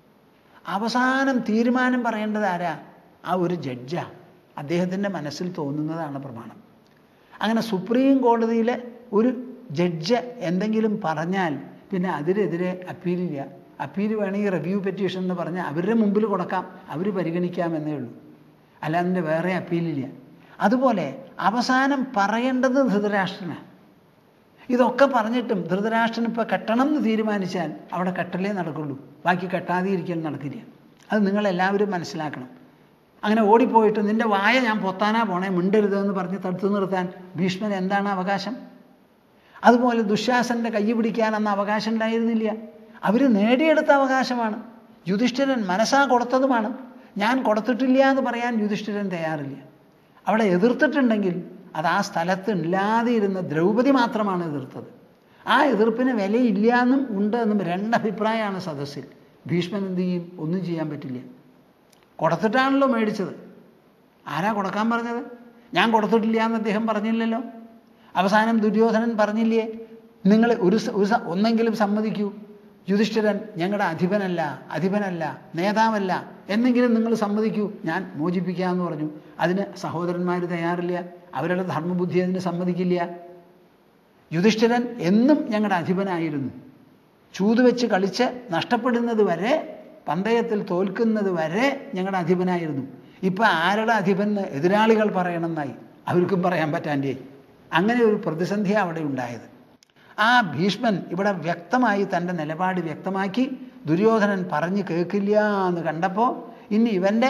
[SPEAKER 1] അവസാനം തീരുമാനം പറയേണ്ടത് ആരാ ആ ഒരു ജഡ്ജാ അദ്ദേഹത്തിൻ്റെ മനസ്സിൽ തോന്നുന്നതാണ് പ്രമാണം അങ്ങനെ സുപ്രീം കോടതിയിലെ ഒരു ജഡ്ജ് എന്തെങ്കിലും പറഞ്ഞാൽ പിന്നെ അതിനെതിരെ അപ്പീലില്ല അപ്പീൽ വേണമെങ്കിൽ റിവ്യൂ പെറ്റീഷൻ എന്ന് പറഞ്ഞാൽ അവരുടെ മുമ്പിൽ കൊടുക്കാം അവർ പരിഗണിക്കാമെന്നേ ഉള്ളൂ അല്ലാതെ വേറെ അപ്പീലില്ല അതുപോലെ അവസാനം പറയേണ്ടത് ധൃതരാഷ്ട്രനാണ് ഇതൊക്കെ പറഞ്ഞിട്ടും ധൃതരാഷ്ട്രൻ ഇപ്പോൾ കെട്ടണം എന്ന് തീരുമാനിച്ചാൽ അവിടെ കെട്ടലേ നടക്കുള്ളൂ ബാക്കി കെട്ടാതെ ഇരിക്കൽ നടക്കില്ല അത് നിങ്ങളെല്ലാവരും മനസ്സിലാക്കണം അങ്ങനെ ഓടിപ്പോയിട്ട് നിന്റെ വായ ഞാൻ പൊത്താനാ പോണേ മിണ്ടരുതെന്ന് പറഞ്ഞ് തടുത്തു നിർത്താൻ ഭീഷ്മന് എന്താണ് അവകാശം അതുപോലെ ദുശാസന്റെ കൈ പിടിക്കാൻ അന്ന് അവകാശം ഉണ്ടായിരുന്നില്ല അവർ നേടിയെടുത്ത അവകാശമാണ് യുധിഷ്ഠിരൻ മനസ്സാ കൊടുത്തതുമാണ് ഞാൻ കൊടുത്തിട്ടില്ല എന്ന് പറയാൻ യുധിഷ്ഠിരൻ തയ്യാറില്ല അവിടെ എതിർത്തിട്ടുണ്ടെങ്കിൽ അത് ആ സ്ഥലത്ത് ഇല്ലാതെ ഇരുന്ന ദ്രൗപദി മാത്രമാണ് എതിർത്തത് ആ എതിർപ്പിന് വിലയില്ല എന്നും ഉണ്ട് എന്നും രണ്ടഭിപ്രായമാണ് സദസ്സിൽ ഭീഷ്മൻ എന്ത് ചെയ്യും ഒന്നും ചെയ്യാൻ പറ്റില്ല കൊടുത്തിട്ടാണല്ലോ മേടിച്ചത് ആരാ കൊടുക്കാൻ പറഞ്ഞത് ഞാൻ കൊടുത്തിട്ടില്ല എന്ന് അദ്ദേഹം പറഞ്ഞില്ലല്ലോ അവസാനം ദുര്യോധനൻ പറഞ്ഞില്ലേ നിങ്ങൾ ഒരു സ- ഒരു സ- ഒന്നെങ്കിലും സമ്മതിക്കൂ യുധിഷ്ഠിരൻ ഞങ്ങളുടെ അധിപനല്ല അധിപനല്ല നേതാവല്ല എന്നെങ്കിലും നിങ്ങൾ സമ്മതിക്കൂ ഞാൻ മോചിപ്പിക്കാമെന്ന് പറഞ്ഞു അതിന് സഹോദരന്മാർ തയ്യാറില്ല അവരുടെ ധർമ്മബുദ്ധി അതിന് സമ്മതിക്കില്ല യുധിഷ്ഠിരൻ എന്നും ഞങ്ങളുടെ അധിപനായിരുന്നു ചൂത് വെച്ച് കളിച്ച് നഷ്ടപ്പെടുന്നത് വരെ പന്തയത്തിൽ തോൽക്കുന്നത് വരെ ഞങ്ങളുടെ അധിപനായിരുന്നു ഇപ്പം ആരുടെ അധിപൻ എന്ന് എതിരാളികൾ പറയണമെന്നായി അവർക്കും പറയാൻ പറ്റാണ്ടേ അങ്ങനെ ഒരു പ്രതിസന്ധി അവിടെ ഉണ്ടായത് ആ ഭീഷ്മൻ ഇവിടെ വ്യക്തമായി തൻ്റെ നിലപാട് വ്യക്തമാക്കി ദുര്യോധനൻ പറഞ്ഞു കേൾക്കില്ല എന്ന് കണ്ടപ്പോൾ ഇനി ഇവൻ്റെ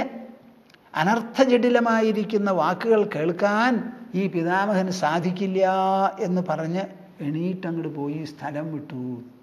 [SPEAKER 1] അനർത്ഥജടിലമായിരിക്കുന്ന വാക്കുകൾ കേൾക്കാൻ ഈ പിതാമഹന് സാധിക്കില്ല എന്ന് പറഞ്ഞ് എണീറ്റങ്ങോട്ട് പോയി സ്ഥലം വിട്ടു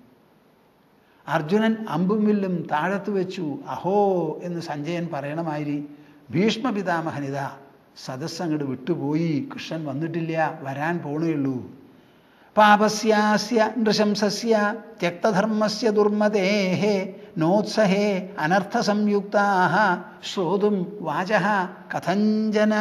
[SPEAKER 1] അർജുനൻ അമ്പും വില്ലും താഴത്ത് വെച്ചു അഹോ എന്ന് സഞ്ജയൻ പറയണമാതിരി ഭീഷ്മ പിതാമഹനിതാ സദസ്സങ്ങോട്ട് വിട്ടുപോയി കൃഷ്ണൻ വന്നിട്ടില്ല വരാൻ പോണേയുള്ളൂ പാപസ്യാസ്യ നൃശംസസ്യ ത്യക്തധർമ്മസ്യ ദുർമതേഹേ നോത്സഹേ അനർത്ഥസംയുക്താഹ ശ്രോതും വാച കഥഞ്ജന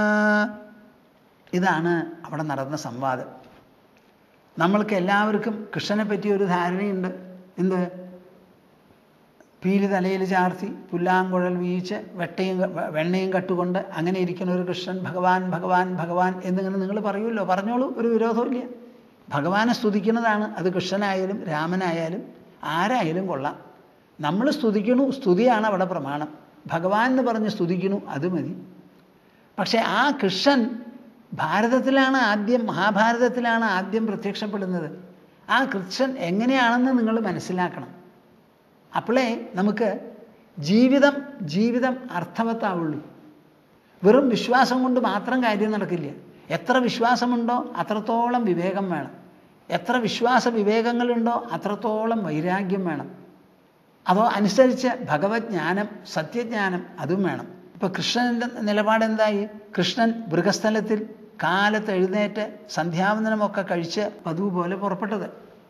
[SPEAKER 1] ഇതാണ് അവിടെ നടന്ന സംവാദം നമ്മൾക്ക് എല്ലാവർക്കും കൃഷ്ണനെ പറ്റി ഒരു ധാരണയുണ്ട് എന്ത് പീലി തലയിൽ ചാർത്തി പുല്ലാങ്കുഴൽ വീഴ്ച വെട്ടയും വെ- വെണ്ണയും കട്ടുകൊണ്ട് അങ്ങനെ ഇരിക്കുന്ന ഒരു കൃഷ്ണൻ ഭഗവാൻ ഭഗവാൻ ഭഗവാൻ എന്നിങ്ങനെ നിങ്ങൾ പറയുമല്ലോ പറഞ്ഞോളൂ ഒരു വിരോധമില്ല ഭഗവാനെ സ്തുതിക്കുന്നതാണ് അത് കൃഷ്ണനായാലും രാമനായാലും ആരായാലും കൊള്ളാം നമ്മൾ സ്തുതിക്കണു സ്തുതിയാണ് അവിടെ പ്രമാണം ഭഗവാൻ എന്ന് പറഞ്ഞ് സ്തുതിക്കണു അത് മതി പക്ഷേ ആ കൃഷ്ണൻ ഭാരതത്തിലാണ് ആദ്യം മഹാഭാരതത്തിലാണ് ആദ്യം പ്രത്യക്ഷപ്പെടുന്നത് ആ കൃഷ്ണൻ എങ്ങനെയാണെന്ന് നിങ്ങൾ മനസ്സിലാക്കണം അപ്പോളേ നമുക്ക് ജീവിതം ജീവിതം അർത്ഥവത്താവുള്ളൂ വെറും വിശ്വാസം കൊണ്ട് മാത്രം കാര്യം നടക്കില്ല എത്ര വിശ്വാസമുണ്ടോ അത്രത്തോളം വിവേകം വേണം എത്ര വിശ്വാസ വിവേകങ്ങളുണ്ടോ അത്രത്തോളം വൈരാഗ്യം വേണം അതോ അനുസരിച്ച് ഭഗവത് ജ്ഞാനം സത്യജ്ഞാനം അതും വേണം ഇപ്പൊ കൃഷ്ണന്റെ നിലപാട് എന്തായി കൃഷ്ണൻ മൃഗസ്ഥലത്തിൽ കാലത്ത് എഴുന്നേറ്റ് സന്ധ്യാവന്തനമൊക്കെ കഴിച്ച് പതിവ് പോലെ പുറപ്പെട്ടത്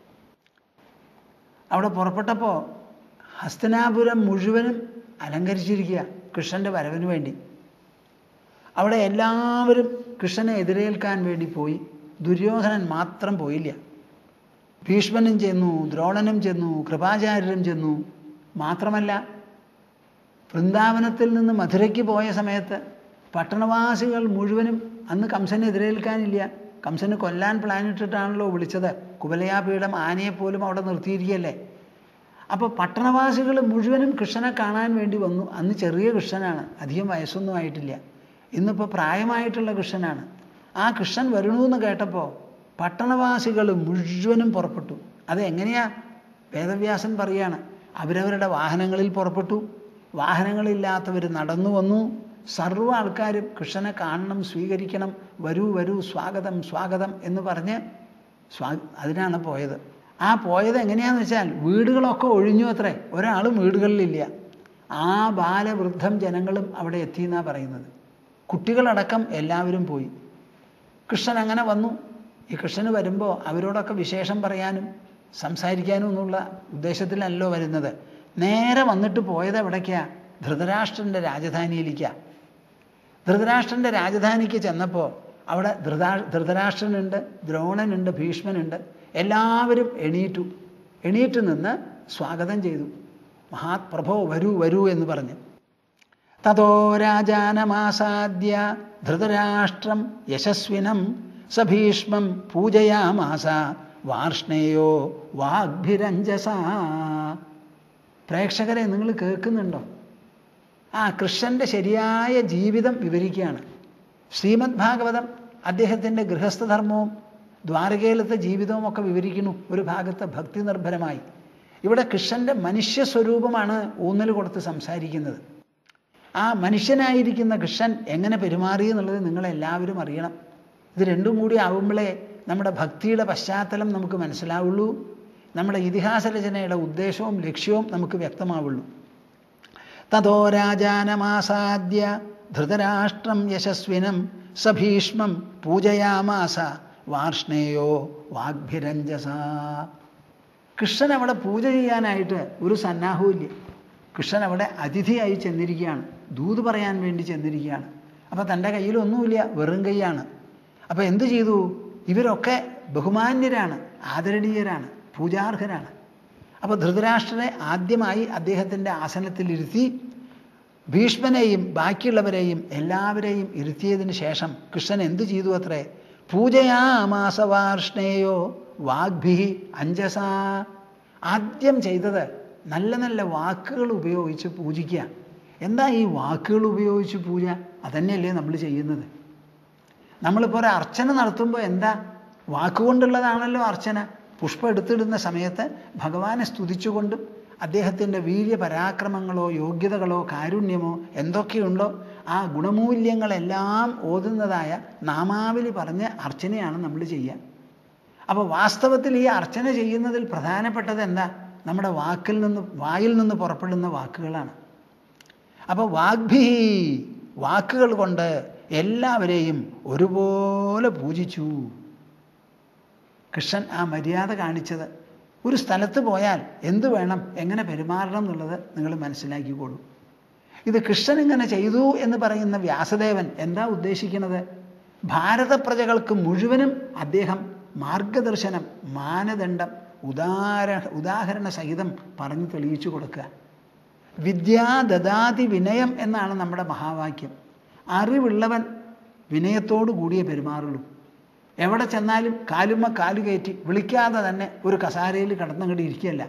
[SPEAKER 1] അവിടെ പുറപ്പെട്ടപ്പോൾ ഹസ്തനാപുരം മുഴുവനും അലങ്കരിച്ചിരിക്കുക കൃഷ്ണന്റെ വരവിന് വേണ്ടി അവിടെ എല്ലാവരും കൃഷ്ണനെ എതിരേൽക്കാൻ വേണ്ടി പോയി ദുര്യോധനൻ മാത്രം പോയില്ല ഭീഷ്മനും ചെന്നു ദ്രോണനും ചെന്നു കൃപാചാര്യരും ചെന്നു മാത്രമല്ല വൃന്ദാവനത്തിൽ നിന്ന് മധുരയ്ക്ക് പോയ സമയത്ത് പട്ടണവാസികൾ മുഴുവനും അന്ന് കംസനെ എതിരേൽക്കാനില്ല കംസന് കൊല്ലാൻ പ്ലാൻ ഇട്ടിട്ടാണല്ലോ വിളിച്ചത് കുബലയാപീഠം ആനയെപ്പോലും അവിടെ നിർത്തിയിരിക്കുകയല്ലേ അപ്പോൾ പട്ടണവാസികൾ മുഴുവനും കൃഷ്ണനെ കാണാൻ വേണ്ടി വന്നു അന്ന് ചെറിയ കൃഷ്ണനാണ് അധികം വയസ്സൊന്നും ആയിട്ടില്ല ഇന്നിപ്പോൾ പ്രായമായിട്ടുള്ള കൃഷ്ണനാണ് ആ കൃഷ്ണൻ വരണമെന്ന് കേട്ടപ്പോൾ പട്ടണവാസികൾ മുഴുവനും പുറപ്പെട്ടു അത് എങ്ങനെയാ വേദവ്യാസൻ പറയാണ് അവരവരുടെ വാഹനങ്ങളിൽ പുറപ്പെട്ടു വാഹനങ്ങളില്ലാത്തവർ നടന്നു വന്നു സർവ്വ ആൾക്കാരും കൃഷ്ണനെ കാണണം സ്വീകരിക്കണം വരൂ വരൂ സ്വാഗതം സ്വാഗതം എന്ന് പറഞ്ഞ് സ്വാ അതിനാണ് പോയത് ആ പോയത് എങ്ങനെയാന്ന് വെച്ചാൽ വീടുകളൊക്കെ ഒഴിഞ്ഞു അത്രേ ഒരാളും വീടുകളിലില്ല ആ ബാലവൃദ്ധം ജനങ്ങളും അവിടെ എത്തിയെന്നാണ് പറയുന്നത് കുട്ടികളടക്കം എല്ലാവരും പോയി കൃഷ്ണൻ അങ്ങനെ വന്നു ഈ കൃഷ്ണന് വരുമ്പോൾ അവരോടൊക്കെ വിശേഷം പറയാനും സംസാരിക്കാനും എന്നുള്ള ഉദ്ദേശത്തിലല്ലോ വരുന്നത് നേരെ വന്നിട്ട് പോയത് എവിടേക്കാ ധൃതരാഷ്ട്രൻ്റെ രാജധാനിയിലേക്കാ ധൃതരാഷ്ട്രൻ്റെ രാജധാനിക്ക് ചെന്നപ്പോൾ അവിടെ ധൃതാ ധൃതരാഷ്ട്രനുണ്ട് ദ്രോണനുണ്ട് ഭീഷ്മനുണ്ട് എല്ലാവരും എണീറ്റു എണീറ്റ് നിന്ന് സ്വാഗതം ചെയ്തു മഹാപ്രഭോ വരൂ വരൂ എന്ന് പറഞ്ഞ് തതോ രാജാനമാസാദ്യ ധൃതരാഷ്ട്രം യശസ്വിനം സഭീഷ്മം പൂജയാമാസ വാർഷ്ണേയോ വാഗ്ഭിരഞ്ജസ പ്രേക്ഷകരെ നിങ്ങൾ കേൾക്കുന്നുണ്ടോ ആ കൃഷ്ണൻ്റെ ശരിയായ ജീവിതം വിവരിക്കുകയാണ് ശ്രീമദ് ഭാഗവതം അദ്ദേഹത്തിൻ്റെ ഗൃഹസ്ഥധർമ്മവും ദ്വാരകയിലത്തെ ജീവിതവും ഒക്കെ വിവരിക്കുന്നു ഒരു ഭാഗത്ത് ഭക്തി നിർഭരമായി ഇവിടെ കൃഷ്ണൻ്റെ മനുഷ്യ സ്വരൂപമാണ് ഊന്നൽ കൊടുത്ത് സംസാരിക്കുന്നത് ആ മനുഷ്യനായിരിക്കുന്ന കൃഷ്ണൻ എങ്ങനെ പെരുമാറി എന്നുള്ളത് നിങ്ങളെല്ലാവരും അറിയണം ഇത് രണ്ടും കൂടി ആവുമ്പോഴേ നമ്മുടെ ഭക്തിയുടെ പശ്ചാത്തലം നമുക്ക് മനസ്സിലാവുള്ളൂ നമ്മുടെ ഇതിഹാസ രചനയുടെ ഉദ്ദേശവും ലക്ഷ്യവും നമുക്ക് വ്യക്തമാവുള്ളൂ തതോ രാജാനമാസാദ്യ ധൃതരാഷ്ട്രം യശസ്വിനം സഭീഷ്മം പൂജയാമാസ വാർഷ്ണേയോ വാഗ്ഭിരഞ്ജസ കൃഷ്ണൻ അവിടെ പൂജ ചെയ്യാനായിട്ട് ഒരു സന്നാഹവും ഇല്ല കൃഷ്ണൻ അവിടെ അതിഥിയായി ചെന്നിരിക്കുകയാണ് ദൂത് പറയാൻ വേണ്ടി ചെന്നിരിക്കുകയാണ് അപ്പോൾ തൻ്റെ കയ്യിലൊന്നുമില്ല വെറും കൈയാണ് അപ്പോൾ എന്തു ചെയ്തു ഇവരൊക്കെ ബഹുമാന്യരാണ് ആദരണീയരാണ് പൂജാർഹരാണ് അപ്പോൾ ധൃതരാഷ്ട്രനെ ആദ്യമായി അദ്ദേഹത്തിൻ്റെ ആസനത്തിലിരുത്തി ഭീഷ്മനെയും ബാക്കിയുള്ളവരെയും എല്ലാവരെയും ഇരുത്തിയതിന് ശേഷം കൃഷ്ണൻ എന്തു ചെയ്തു അത്രേ പൂജയാമാസവാർഷ്ണേയോ വാഗ്ഭി അഞ്ജസ ആദ്യം ചെയ്തത് നല്ല നല്ല വാക്കുകൾ ഉപയോഗിച്ച് പൂജിക്കുക എന്താ ഈ വാക്കുകൾ ഉപയോഗിച്ച് പൂജ അതന്നെയല്ലേ നമ്മൾ ചെയ്യുന്നത് നമ്മളിപ്പോൾ ഒരു അർച്ചന നടത്തുമ്പോൾ എന്താ വാക്കുകൊണ്ടുള്ളതാണല്ലോ അർച്ചന പുഷ്പം എടുത്തിടുന്ന സമയത്ത് ഭഗവാനെ സ്തുതിച്ചുകൊണ്ടും അദ്ദേഹത്തിൻ്റെ വീര്യപരാക്രമങ്ങളോ യോഗ്യതകളോ കാരുണ്യമോ എന്തൊക്കെയുണ്ടോ ആ ഗുണമൂല്യങ്ങളെല്ലാം ഓതുന്നതായ നാമാവലി പറഞ്ഞ് അർച്ചനയാണ് നമ്മൾ ചെയ്യുക അപ്പോൾ വാസ്തവത്തിൽ ഈ അർച്ചന ചെയ്യുന്നതിൽ പ്രധാനപ്പെട്ടത് എന്താ നമ്മുടെ വാക്കിൽ നിന്ന് വായിൽ നിന്ന് പുറപ്പെടുന്ന വാക്കുകളാണ് അപ്പോൾ വാഗ്ഭി വാക്കുകൾ കൊണ്ട് എല്ലാവരെയും ഒരുപോലെ പൂജിച്ചു കൃഷ്ണൻ ആ മര്യാദ കാണിച്ചത് ഒരു സ്ഥലത്ത് പോയാൽ എന്തു വേണം എങ്ങനെ പെരുമാറണം എന്നുള്ളത് നിങ്ങൾ മനസ്സിലാക്കിക്കോളൂ ഇത് കൃഷ്ണൻ ഇങ്ങനെ ചെയ്തു എന്ന് പറയുന്ന വ്യാസദേവൻ എന്താ ഉദ്ദേശിക്കുന്നത് ഭാരത പ്രജകൾക്ക് മുഴുവനും അദ്ദേഹം മാർഗദർശനം മാനദണ്ഡം ഉദാര ഉദാഹരണ സഹിതം പറഞ്ഞു തെളിയിച്ചു കൊടുക്കുക വിദ്യാ ദദാതി വിനയം എന്നാണ് നമ്മുടെ മഹാവാക്യം അറിവുള്ളവൻ വിനയത്തോടു കൂടിയേ പെരുമാറുള്ളൂ എവിടെ ചെന്നാലും കാലുമ്മ കാലു കയറ്റി വിളിക്കാതെ തന്നെ ഒരു കസാരയിൽ കിടന്നങ്ങോട്ട് ഇരിക്കുകയല്ല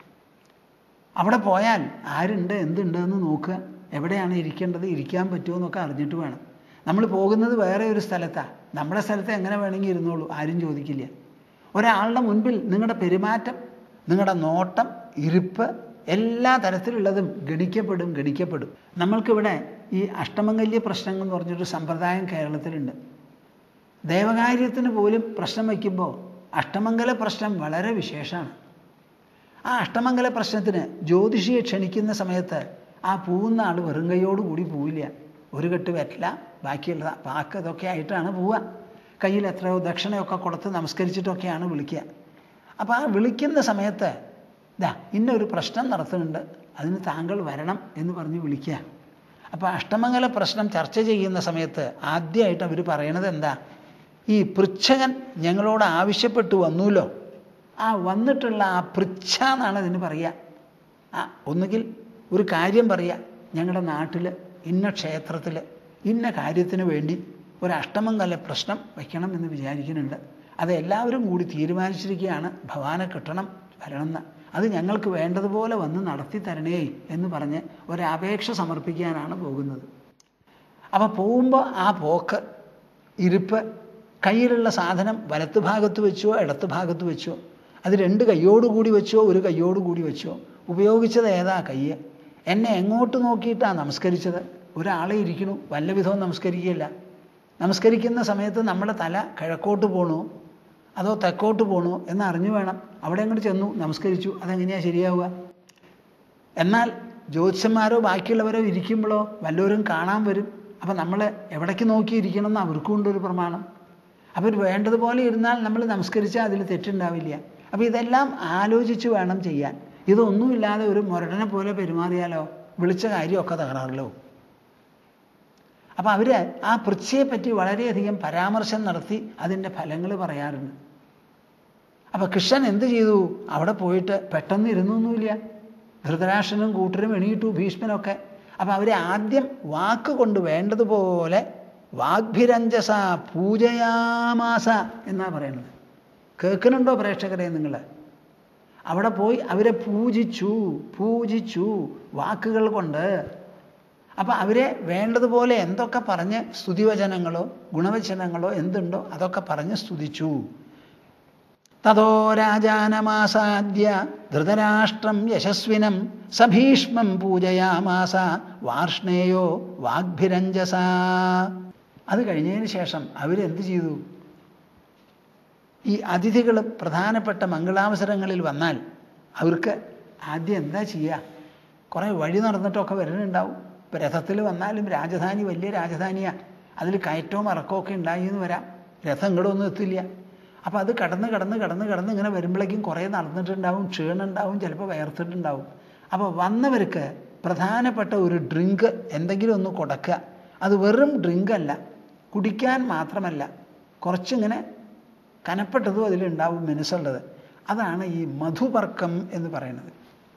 [SPEAKER 1] അവിടെ പോയാൽ ആരുണ്ട് എന്തുണ്ട് എന്ന് നോക്കുക എവിടെയാണ് ഇരിക്കേണ്ടത് ഇരിക്കാൻ പറ്റുമോ എന്നൊക്കെ അറിഞ്ഞിട്ട് വേണം നമ്മൾ പോകുന്നത് വേറെ ഒരു സ്ഥലത്താണ് നമ്മുടെ സ്ഥലത്ത് എങ്ങനെ വേണമെങ്കിൽ ഇരുന്നോളൂ ആരും ചോദിക്കില്ല ഒരാളുടെ മുൻപിൽ നിങ്ങളുടെ പെരുമാറ്റം നിങ്ങളുടെ നോട്ടം ഇരിപ്പ് എല്ലാ തരത്തിലുള്ളതും ഗണിക്കപ്പെടും ഗണിക്കപ്പെടും നമ്മൾക്കിവിടെ ഈ അഷ്ടമംഗല്യ പ്രശ്നങ്ങൾ എന്ന് പറഞ്ഞൊരു സമ്പ്രദായം കേരളത്തിലുണ്ട് ദേവകാര്യത്തിന് പോലും പ്രശ്നം വയ്ക്കുമ്പോൾ അഷ്ടമംഗല പ്രശ്നം വളരെ വിശേഷമാണ് ആ അഷ്ടമംഗല പ്രശ്നത്തിന് ജ്യോതിഷിയെ ക്ഷണിക്കുന്ന സമയത്ത് ആ പൂവുന്ന ആൾ വെറും കൈയോടുകൂടി പോവില്ല ഒരു കെട്ട് വെറ്റില ബാക്കിയുള്ള പാക്ക് ഇതൊക്കെ ആയിട്ടാണ് പോവുക കയ്യിൽ എത്രയോ ദക്ഷിണയൊക്കെ കൊടുത്ത് നമസ്കരിച്ചിട്ടൊക്കെയാണ് വിളിക്കുക അപ്പോൾ ആ വിളിക്കുന്ന സമയത്ത് ഇതാ ഇന്നൊരു പ്രശ്നം നടത്തുന്നുണ്ട് അതിന് താങ്കൾ വരണം എന്ന് പറഞ്ഞ് വിളിക്കുക അപ്പോൾ അഷ്ടമംഗല പ്രശ്നം ചർച്ച ചെയ്യുന്ന സമയത്ത് ആദ്യമായിട്ട് അവർ പറയണത് എന്താ ഈ പൃച്ഛകൻ ഞങ്ങളോട് ആവശ്യപ്പെട്ടു വന്നൂലോ ആ വന്നിട്ടുള്ള ആ പൃച്ഛ എന്നാണ് അതിന് പറയുക ആ ഒന്നുകിൽ ഒരു കാര്യം പറയുക ഞങ്ങളുടെ നാട്ടിൽ ഇന്ന ക്ഷേത്രത്തിൽ ഇന്ന കാര്യത്തിന് വേണ്ടി ഒരു അഷ്ടമംഗല പ്രശ്നം വയ്ക്കണം എന്ന് വിചാരിക്കുന്നുണ്ട് അത് എല്ലാവരും കൂടി തീരുമാനിച്ചിരിക്കുകയാണ് ഭവാനെ കിട്ടണം വരണമെന്ന് അത് ഞങ്ങൾക്ക് വേണ്ടതുപോലെ വന്ന് നടത്തി തരണേ എന്ന് പറഞ്ഞ് ഒരപേക്ഷ സമർപ്പിക്കാനാണ് പോകുന്നത് അപ്പോൾ പോകുമ്പോൾ ആ പോക്ക് ഇരിപ്പ് കയ്യിലുള്ള സാധനം വലത്ത് ഭാഗത്ത് വെച്ചോ ഇടത്ത് ഭാഗത്ത് വെച്ചോ അത് രണ്ട് കൈയോടുകൂടി വെച്ചോ ഒരു കൈയോടുകൂടി വെച്ചോ ഉപയോഗിച്ചത് ഏതാ കയ്യ് എന്നെ എങ്ങോട്ട് നോക്കിയിട്ടാണ് നമസ്കരിച്ചത് ഒരാളെ ഇരിക്കണു വല്ല വിധവും നമസ്കരിക്കുകയില്ല നമസ്കരിക്കുന്ന സമയത്ത് നമ്മുടെ തല കിഴക്കോട്ട് പോകണോ അതോ തെക്കോട്ട് പോകണോ എന്ന് അറിഞ്ഞു വേണം അവിടെ അങ്ങോട്ട് ചെന്നു നമസ്കരിച്ചു അതെങ്ങനെയാണ് ശരിയാവുക എന്നാൽ ജ്യോത്സ്യന്മാരോ ബാക്കിയുള്ളവരോ ഇരിക്കുമ്പോഴോ വല്ലവരും കാണാൻ വരും അപ്പം നമ്മൾ എവിടേക്ക് നോക്കി ഇരിക്കണം എന്ന് അവർക്കും ഉണ്ടൊരു പ്രമാണം അവർ വേണ്ടതുപോലെ ഇരുന്നാൽ നമ്മൾ നമസ്കരിച്ചാൽ അതിൽ തെറ്റുണ്ടാവില്ല അപ്പോൾ ഇതെല്ലാം ആലോചിച്ച് വേണം ചെയ്യാൻ ഇതൊന്നുമില്ലാതെ ഒരു മുരടനെ പോലെ പെരുമാറിയാലോ വിളിച്ച കാര്യമൊക്കെ തകരാറിലോ അപ്പം അവർ ആ പൃച്ഛയെ പറ്റി വളരെയധികം പരാമർശം നടത്തി അതിൻ്റെ ഫലങ്ങൾ പറയാറുണ്ട് അപ്പം കൃഷ്ണൻ എന്ത് ചെയ്തു അവിടെ പോയിട്ട് പെട്ടെന്ന് ഇരുന്നൊന്നുമില്ല ധൃതരാഷ്ട്രനും കൂട്ടരും എണീറ്റു ഭീഷ്മനൊക്കെ അപ്പം അവരെ ആദ്യം വാക്ക് കൊണ്ട് വേണ്ടതുപോലെ വാഗ്ഭിരഞ്ജസ പൂജയാമാസ എന്നാ പറയുന്നത് കേൾക്കുന്നുണ്ടോ പ്രേക്ഷകരെ നിങ്ങൾ അവിടെ പോയി അവരെ പൂജിച്ചു പൂജിച്ചു വാക്കുകൾ കൊണ്ട് അപ്പം അവരെ വേണ്ടതുപോലെ എന്തൊക്കെ പറഞ്ഞ് സ്തുതിവചനങ്ങളോ ഗുണവചനങ്ങളോ എന്തുണ്ടോ അതൊക്കെ പറഞ്ഞ് സ്തുതിച്ചു തതോ രാജാനമാസാദ്യ ധൃതരാഷ്ട്രം യശസ്വിനം സഭീഷ്മം പൂജയാമാസ വാർഷ്ണേയോ വാഗ്ഭിരഞ്ജസ അത് കഴിഞ്ഞതിന് ശേഷം അവരെന്ത് ചെയ്തു ഈ അതിഥികൾ പ്രധാനപ്പെട്ട മംഗളാവസരങ്ങളിൽ വന്നാൽ അവർക്ക് ആദ്യം എന്താ ചെയ്യുക കുറേ വഴി നടന്നിട്ടൊക്കെ വരുന്നുണ്ടാവും ഇപ്പം രഥത്തിൽ വന്നാലും രാജധാനി വലിയ രാജധാനിയാണ് അതിൽ കയറ്റവും ഇറക്കവും ഒക്കെ ഉണ്ടായി എന്ന് വരാം രഥം ഇങ്ങോട്ടൊന്നും എത്തില്ല അപ്പോൾ അത് കടന്ന് കടന്ന് കടന്ന് കടന്ന് ഇങ്ങനെ വരുമ്പോഴേക്കും കുറേ നടന്നിട്ടുണ്ടാവും ക്ഷീണുണ്ടാവും ചിലപ്പോൾ വയർത്തിട്ടുണ്ടാവും അപ്പോൾ വന്നവർക്ക് പ്രധാനപ്പെട്ട ഒരു ഡ്രിങ്ക് എന്തെങ്കിലും ഒന്ന് കൊടുക്കുക അത് വെറും ഡ്രിങ്ക് അല്ല കുടിക്കാൻ മാത്രമല്ല കുറച്ചിങ്ങനെ കനപ്പെട്ടതും അതിലുണ്ടാവും മനസ്സുള്ളത് അതാണ് ഈ മധുപർക്കം എന്ന് പറയുന്നത്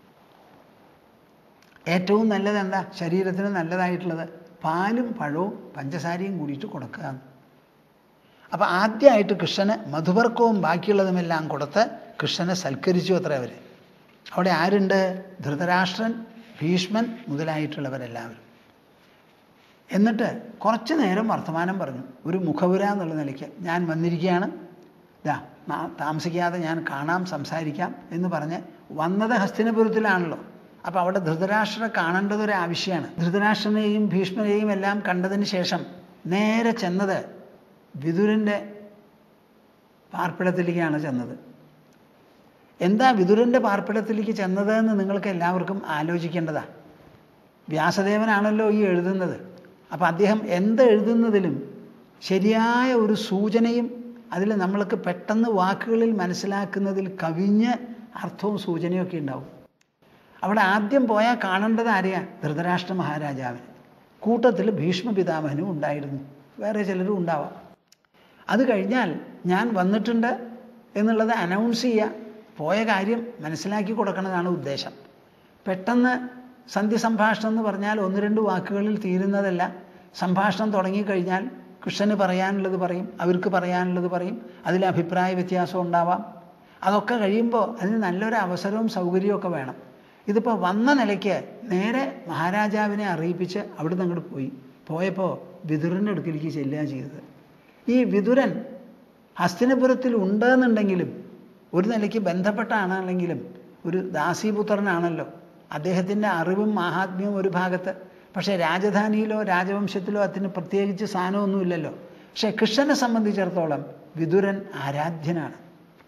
[SPEAKER 1] ഏറ്റവും നല്ലത് എന്താ ശരീരത്തിന് നല്ലതായിട്ടുള്ളത് പാലും പഴവും പഞ്ചസാരയും കൂടിയിട്ട് കൊടുക്കുക അപ്പം ആദ്യമായിട്ട് കൃഷ്ണന് മധുപർക്കവും ബാക്കിയുള്ളതുമെല്ലാം കൊടുത്ത് കൃഷ്ണനെ സൽക്കരിച്ചു അത്ര അവർ അവിടെ ആരുണ്ട് ധൃതരാഷ്ട്രൻ ഭീഷ്മൻ മുതലായിട്ടുള്ളവരെല്ലാവരും എന്നിട്ട് കുറച്ച് നേരം വർത്തമാനം പറഞ്ഞു ഒരു മുഖപുര എന്നുള്ള നിലയ്ക്ക് ഞാൻ വന്നിരിക്കുകയാണ് ഇതാ താമസിക്കാതെ ഞാൻ കാണാം സംസാരിക്കാം എന്ന് പറഞ്ഞ് വന്നത് ഹസ്തിനപുരത്തിലാണല്ലോ അപ്പോൾ അവിടെ ധൃതരാഷ്ട്രനെ കാണേണ്ടത് ഒരു ആവശ്യമാണ് ധൃതരാഷ്ട്രനെയും ഭീഷ്മനെയും എല്ലാം കണ്ടതിന് ശേഷം നേരെ ചെന്നത് വിതുരൻ്റെ പാർപ്പിടത്തിലേക്കാണ് ചെന്നത് എന്താ വിതുരൻ്റെ പാർപ്പിടത്തിലേക്ക് ചെന്നത് എന്ന് നിങ്ങൾക്ക് എല്ലാവർക്കും ആലോചിക്കേണ്ടതാ വ്യാസദേവനാണല്ലോ ഈ എഴുതുന്നത് അപ്പം അദ്ദേഹം എന്ത് എഴുതുന്നതിലും ശരിയായ ഒരു സൂചനയും അതിൽ നമ്മൾക്ക് പെട്ടെന്ന് വാക്കുകളിൽ മനസ്സിലാക്കുന്നതിൽ കവിഞ്ഞ് അർത്ഥവും സൂചനയൊക്കെ ഉണ്ടാവും അവിടെ ആദ്യം പോയാൽ കാണേണ്ടത് ആരെയാ ധൃതരാഷ്ട്ര മഹാരാജാവിന് കൂട്ടത്തിൽ ഭീഷ്മ പിതാമഹനും ഉണ്ടായിരുന്നു വേറെ ചിലരും ഉണ്ടാവാം അത് കഴിഞ്ഞാൽ ഞാൻ വന്നിട്ടുണ്ട് എന്നുള്ളത് അനൗൺസ് ചെയ്യുക പോയ കാര്യം മനസ്സിലാക്കി കൊടുക്കുന്നതാണ് ഉദ്ദേശം പെട്ടെന്ന് സന്ധ്യ സംഭാഷണം എന്ന് പറഞ്ഞാൽ ഒന്ന് രണ്ട് വാക്കുകളിൽ തീരുന്നതല്ല സംഭാഷണം തുടങ്ങിക്കഴിഞ്ഞാൽ കൃഷ്ണന് പറയാനുള്ളത് പറയും അവർക്ക് പറയാനുള്ളത് പറയും അതിൽ അഭിപ്രായ വ്യത്യാസം ഉണ്ടാവാം അതൊക്കെ കഴിയുമ്പോൾ അതിന് നല്ലൊരു അവസരവും സൗകര്യവും ഒക്കെ വേണം ഇതിപ്പോൾ വന്ന നിലയ്ക്ക് നേരെ മഹാരാജാവിനെ അറിയിപ്പിച്ച് അവിടുന്ന് അങ്ങോട്ട് പോയി പോയപ്പോൾ വിതുരൻ്റെ അടുക്കിലേക്ക് ചെല്ലുക ചെയ്തത് ഈ വിതുരൻ ഹസ്തിനപുരത്തിൽ ഉണ്ടെന്നുണ്ടെങ്കിലും ഒരു നിലയ്ക്ക് ബന്ധപ്പെട്ടാണെങ്കിലും ഒരു ദാസീപുത്രനാണല്ലോ അദ്ദേഹത്തിൻ്റെ അറിവും മാഹാത്മ്യവും ഒരു ഭാഗത്ത് പക്ഷേ രാജധാനിയിലോ രാജവംശത്തിലോ അതിന് പ്രത്യേകിച്ച് സ്ഥാനമൊന്നുമില്ലല്ലോ പക്ഷേ കൃഷ്ണനെ സംബന്ധിച്ചിടത്തോളം വിതുരൻ ആരാധ്യനാണ്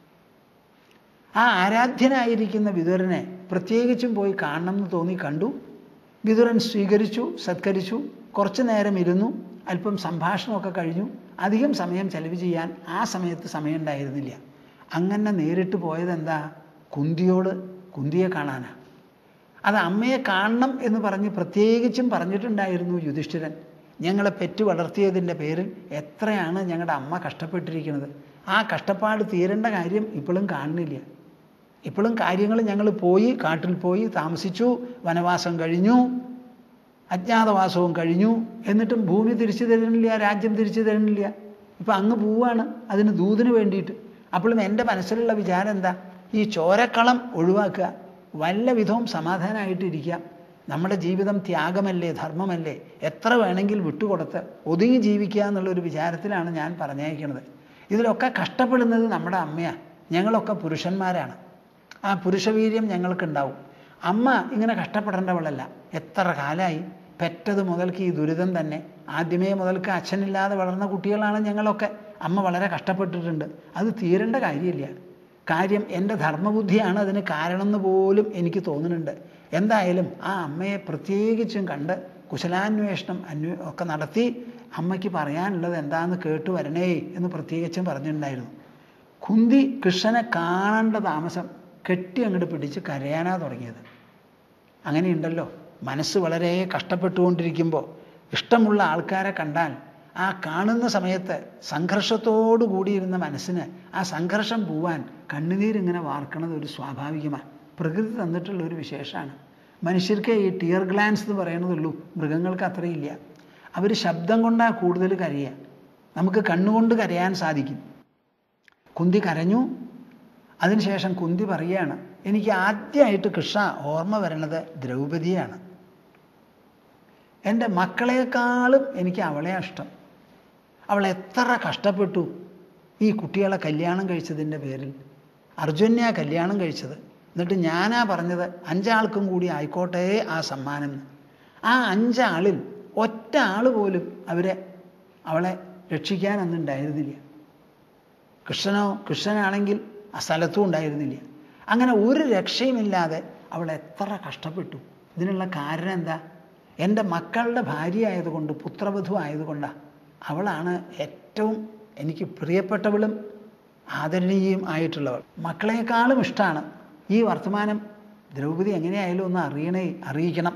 [SPEAKER 1] ആ ആരാധ്യനായിരിക്കുന്ന വിതുരനെ പ്രത്യേകിച്ചും പോയി കാണണം എന്ന് തോന്നി കണ്ടു വിതുരൻ സ്വീകരിച്ചു സത്കരിച്ചു കുറച്ചു നേരം ഇരുന്നു അല്പം സംഭാഷണമൊക്കെ കഴിഞ്ഞു അധികം സമയം ചെലവ് ചെയ്യാൻ ആ സമയത്ത് സമയം ഉണ്ടായിരുന്നില്ല അങ്ങനെ നേരിട്ട് പോയത് എന്താ കുന്തിയോട് കുന്തിയെ കാണാനാണ് അത് അമ്മയെ കാണണം എന്ന് പറഞ്ഞ് പ്രത്യേകിച്ചും പറഞ്ഞിട്ടുണ്ടായിരുന്നു യുധിഷ്ഠിരൻ ഞങ്ങളെ പെറ്റു വളർത്തിയതിൻ്റെ പേരിൽ എത്രയാണ് ഞങ്ങളുടെ അമ്മ കഷ്ടപ്പെട്ടിരിക്കുന്നത് ആ കഷ്ടപ്പാട് തീരേണ്ട കാര്യം ഇപ്പോഴും കാണുന്നില്ല ഇപ്പോഴും കാര്യങ്ങൾ ഞങ്ങൾ പോയി കാട്ടിൽ പോയി താമസിച്ചു വനവാസം കഴിഞ്ഞു അജ്ഞാതവാസവും കഴിഞ്ഞു എന്നിട്ടും ഭൂമി തിരിച്ചു തരുന്നില്ല രാജ്യം തിരിച്ചു തരുന്നില്ല ഇപ്പം അങ്ങ് പോവാണ് അതിന് ദൂതിന് വേണ്ടിയിട്ട് അപ്പോഴും എൻ്റെ മനസ്സിലുള്ള വിചാരം എന്താ ഈ ചോരക്കളം ഒഴിവാക്കുക വല്ല വിധവും സമാധാനമായിട്ടിരിക്കാം നമ്മുടെ ജീവിതം ത്യാഗമല്ലേ ധർമ്മമല്ലേ എത്ര വേണമെങ്കിൽ വിട്ടുകൊടുത്ത് ഒതുങ്ങി ജീവിക്കുക എന്നുള്ളൊരു വിചാരത്തിലാണ് ഞാൻ പറഞ്ഞയക്കുന്നത് ഇതിലൊക്കെ കഷ്ടപ്പെടുന്നത് നമ്മുടെ അമ്മയാണ് ഞങ്ങളൊക്കെ പുരുഷന്മാരാണ് ആ പുരുഷവീര്യം ഞങ്ങൾക്കുണ്ടാവും അമ്മ ഇങ്ങനെ കഷ്ടപ്പെടേണ്ടവളല്ല എത്ര കാലമായി പെറ്റത് മുതൽക്ക് ഈ ദുരിതം തന്നെ ആദ്യമേ മുതൽക്ക് അച്ഛനില്ലാതെ വളർന്ന കുട്ടികളാണ് ഞങ്ങളൊക്കെ അമ്മ വളരെ കഷ്ടപ്പെട്ടിട്ടുണ്ട് അത് തീരേണ്ട കാര്യമില്ല കാര്യം എൻ്റെ ധർമ്മബുദ്ധിയാണ് അതിന് കാരണം എന്ന് പോലും എനിക്ക് തോന്നുന്നുണ്ട് എന്തായാലും ആ അമ്മയെ പ്രത്യേകിച്ചും കണ്ട് കുശലാന്വേഷണം അന്വേ ഒക്കെ നടത്തി അമ്മയ്ക്ക് പറയാനുള്ളത് എന്താണെന്ന് കേട്ടു വരണേ എന്ന് പ്രത്യേകിച്ചും പറഞ്ഞിട്ടുണ്ടായിരുന്നു കുന്തി കൃഷ്ണനെ കാണേണ്ട താമസം കെട്ടി അങ്ങോട്ട് പിടിച്ച് കരയാനാ തുടങ്ങിയത് അങ്ങനെയുണ്ടല്ലോ മനസ്സ് വളരെ കഷ്ടപ്പെട്ടുകൊണ്ടിരിക്കുമ്പോൾ ഇഷ്ടമുള്ള ആൾക്കാരെ കണ്ടാൽ ആ കാണുന്ന സമയത്ത് സംഘർഷത്തോടു കൂടിയിരുന്ന മനസ്സിന് ആ സംഘർഷം പോവാൻ കണ്ണുനീരിങ്ങനെ വാർക്കണത് ഒരു സ്വാഭാവികമാണ് പ്രകൃതി തന്നിട്ടുള്ള ഒരു വിശേഷമാണ് മനുഷ്യർക്ക് ഈ ടിയർ ഗ്ലാൻസ് എന്ന് പറയണതുള്ളൂ മൃഗങ്ങൾക്ക് അത്രയില്ല അവർ ശബ്ദം കൊണ്ടാണ് കൂടുതൽ കരയുക നമുക്ക് കണ്ണുകൊണ്ട് കരയാൻ സാധിക്കും കുന്തി കരഞ്ഞു അതിനുശേഷം കുന്തി പറയുകയാണ് എനിക്ക് ആദ്യമായിട്ട് കൃഷ്ണ ഓർമ്മ വരണത് ദ്രൗപദിയാണ് എൻ്റെ മക്കളെക്കാളും എനിക്ക് അവളെയാണ് ഇഷ്ടം അവൾ എത്ര കഷ്ടപ്പെട്ടു ഈ കുട്ടികളെ കല്യാണം കഴിച്ചതിൻ്റെ പേരിൽ അർജുനെയാ കല്യാണം കഴിച്ചത് എന്നിട്ട് ഞാനാ പറഞ്ഞത് അഞ്ചാൾക്കും കൂടി ആയിക്കോട്ടെ ആ സമ്മാനം എന്ന്. ആ അഞ്ചാളിൽ ഒറ്റ ആൾ പോലും അവരെ അവളെ രക്ഷിക്കാനൊന്നും ഉണ്ടായിരുന്നില്ല കൃഷ്ണനോ കൃഷ്ണനാണെങ്കിൽ ആ സ്ഥലത്തും ഉണ്ടായിരുന്നില്ല അങ്ങനെ ഒരു രക്ഷയുമില്ലാതെ അവൾ എത്ര കഷ്ടപ്പെട്ടു ഇതിനുള്ള കാരണം എന്താ എൻ്റെ മക്കളുടെ ഭാര്യ ആയതുകൊണ്ട് പുത്രവധു ആയതുകൊണ്ടാണ് അവളാണ് ഏറ്റവും എനിക്ക് പ്രിയപ്പെട്ടവളും ആദരണീയയും ആയിട്ടുള്ളവൾ മക്കളെക്കാളും ഇഷ്ടമാണ് ഈ വർത്തമാനം ദ്രൗപദി എങ്ങനെയായാലും ഒന്ന് അറിയണേ അറിയിക്കണം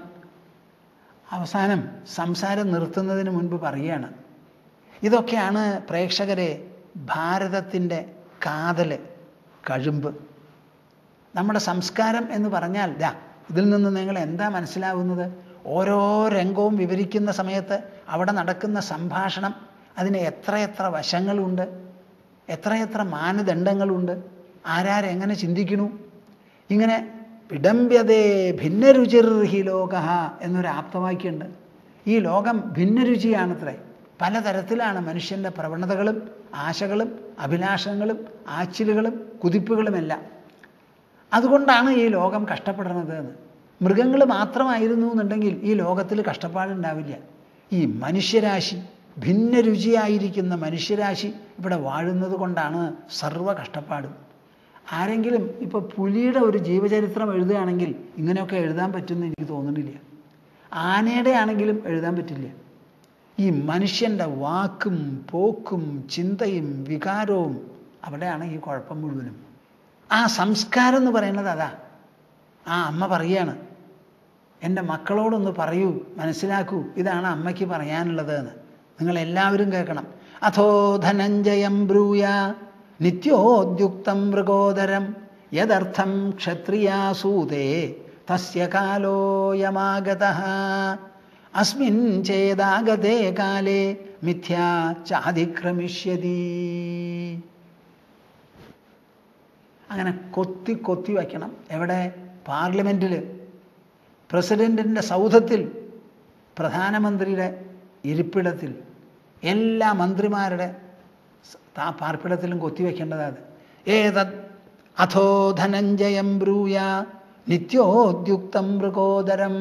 [SPEAKER 1] അവസാനം സംസാരം നിർത്തുന്നതിന് മുൻപ് പറയുകയാണ് ഇതൊക്കെയാണ് പ്രേക്ഷകരെ ഭാരതത്തിൻ്റെ കാതല് കഴുമ്പ് നമ്മുടെ സംസ്കാരം എന്ന് പറഞ്ഞാൽ ദാ ഇതിൽ നിന്ന് നിങ്ങൾ എന്താ മനസ്സിലാവുന്നത് ഓരോ രംഗവും വിവരിക്കുന്ന സമയത്ത് അവിടെ നടക്കുന്ന സംഭാഷണം അതിന് എത്രയെത്ര വശങ്ങളുണ്ട് എത്രയെത്ര മാനദണ്ഡങ്ങളുണ്ട് ആരാരെങ്ങനെ ചിന്തിക്കണു ഇങ്ങനെ വിടംബ്യതേ ഭിന്നരുചിർഹി ലോക എന്നൊരു ആപ്തവാക്യമുണ്ട് ഈ ലോകം ഭിന്നരുചിയാണത്രേ പലതരത്തിലാണ് മനുഷ്യൻ്റെ പ്രവണതകളും ആശകളും അഭിലാഷങ്ങളും ആച്ചിലുകളും കുതിപ്പുകളുമെല്ലാം അതുകൊണ്ടാണ് ഈ ലോകം കഷ്ടപ്പെടുന്നത് എന്ന് മൃഗങ്ങൾ മാത്രമായിരുന്നു എന്നുണ്ടെങ്കിൽ ഈ ലോകത്തിൽ കഷ്ടപ്പാടുണ്ടാവില്ല ഈ മനുഷ്യരാശി ഭിന്ന രുചിയായിരിക്കുന്ന മനുഷ്യരാശി ഇവിടെ വാഴുന്നത് കൊണ്ടാണ് സർവ്വ കഷ്ടപ്പാടും ആരെങ്കിലും ഇപ്പോൾ പുലിയുടെ ഒരു ജീവചരിത്രം എഴുതുകയാണെങ്കിൽ ഇങ്ങനെയൊക്കെ എഴുതാൻ പറ്റുമെന്ന് എനിക്ക് തോന്നുന്നില്ല ആനയുടെ ആണെങ്കിലും എഴുതാൻ പറ്റില്ല ഈ മനുഷ്യൻ്റെ വാക്കും പോക്കും ചിന്തയും വികാരവും അവിടെയാണ് ഈ കുഴപ്പം മുഴുവനും ആ സംസ്കാരം എന്ന് പറയുന്നത് അതാ ആ അമ്മ പറയാണ് എൻ്റെ മക്കളോടൊന്ന് പറയൂ മനസ്സിലാക്കൂ ഇതാണ് അമ്മയ്ക്ക് പറയാനുള്ളത് എന്ന് നിങ്ങൾ എല്ലാവരും കേൾക്കണം അഥോ ധനഞ്ജയം ബ്രൂയ നിത്യോദ്യുക്തം മൃഗോദരം യദർത്ഥം ക്ഷത്രിയാസൂതേ തസ്യ കാലോയമാഗത അസ്മിൻ ചേതാഗതേ കാലേ മിഥ്യാ ചാതിക്രമിഷ്യതി അങ്ങനെ കൊത്തി കൊത്തി വയ്ക്കണം എവിടെ പാർലമെൻറ്റിൽ പ്രസിഡൻറ്റിൻ്റെ സൗധത്തിൽ പ്രധാനമന്ത്രിയുടെ ഇരിപ്പിടത്തിൽ എല്ലാ മന്ത്രിമാരുടെ ആ പാർപ്പിടത്തിലും കൊത്തിവെക്കേണ്ടത് അത് ഏതത് അഥോ ധനഞ്ജയം ബ്രൂയ നിത്യോദ്യുക്തം മൃഗോദരം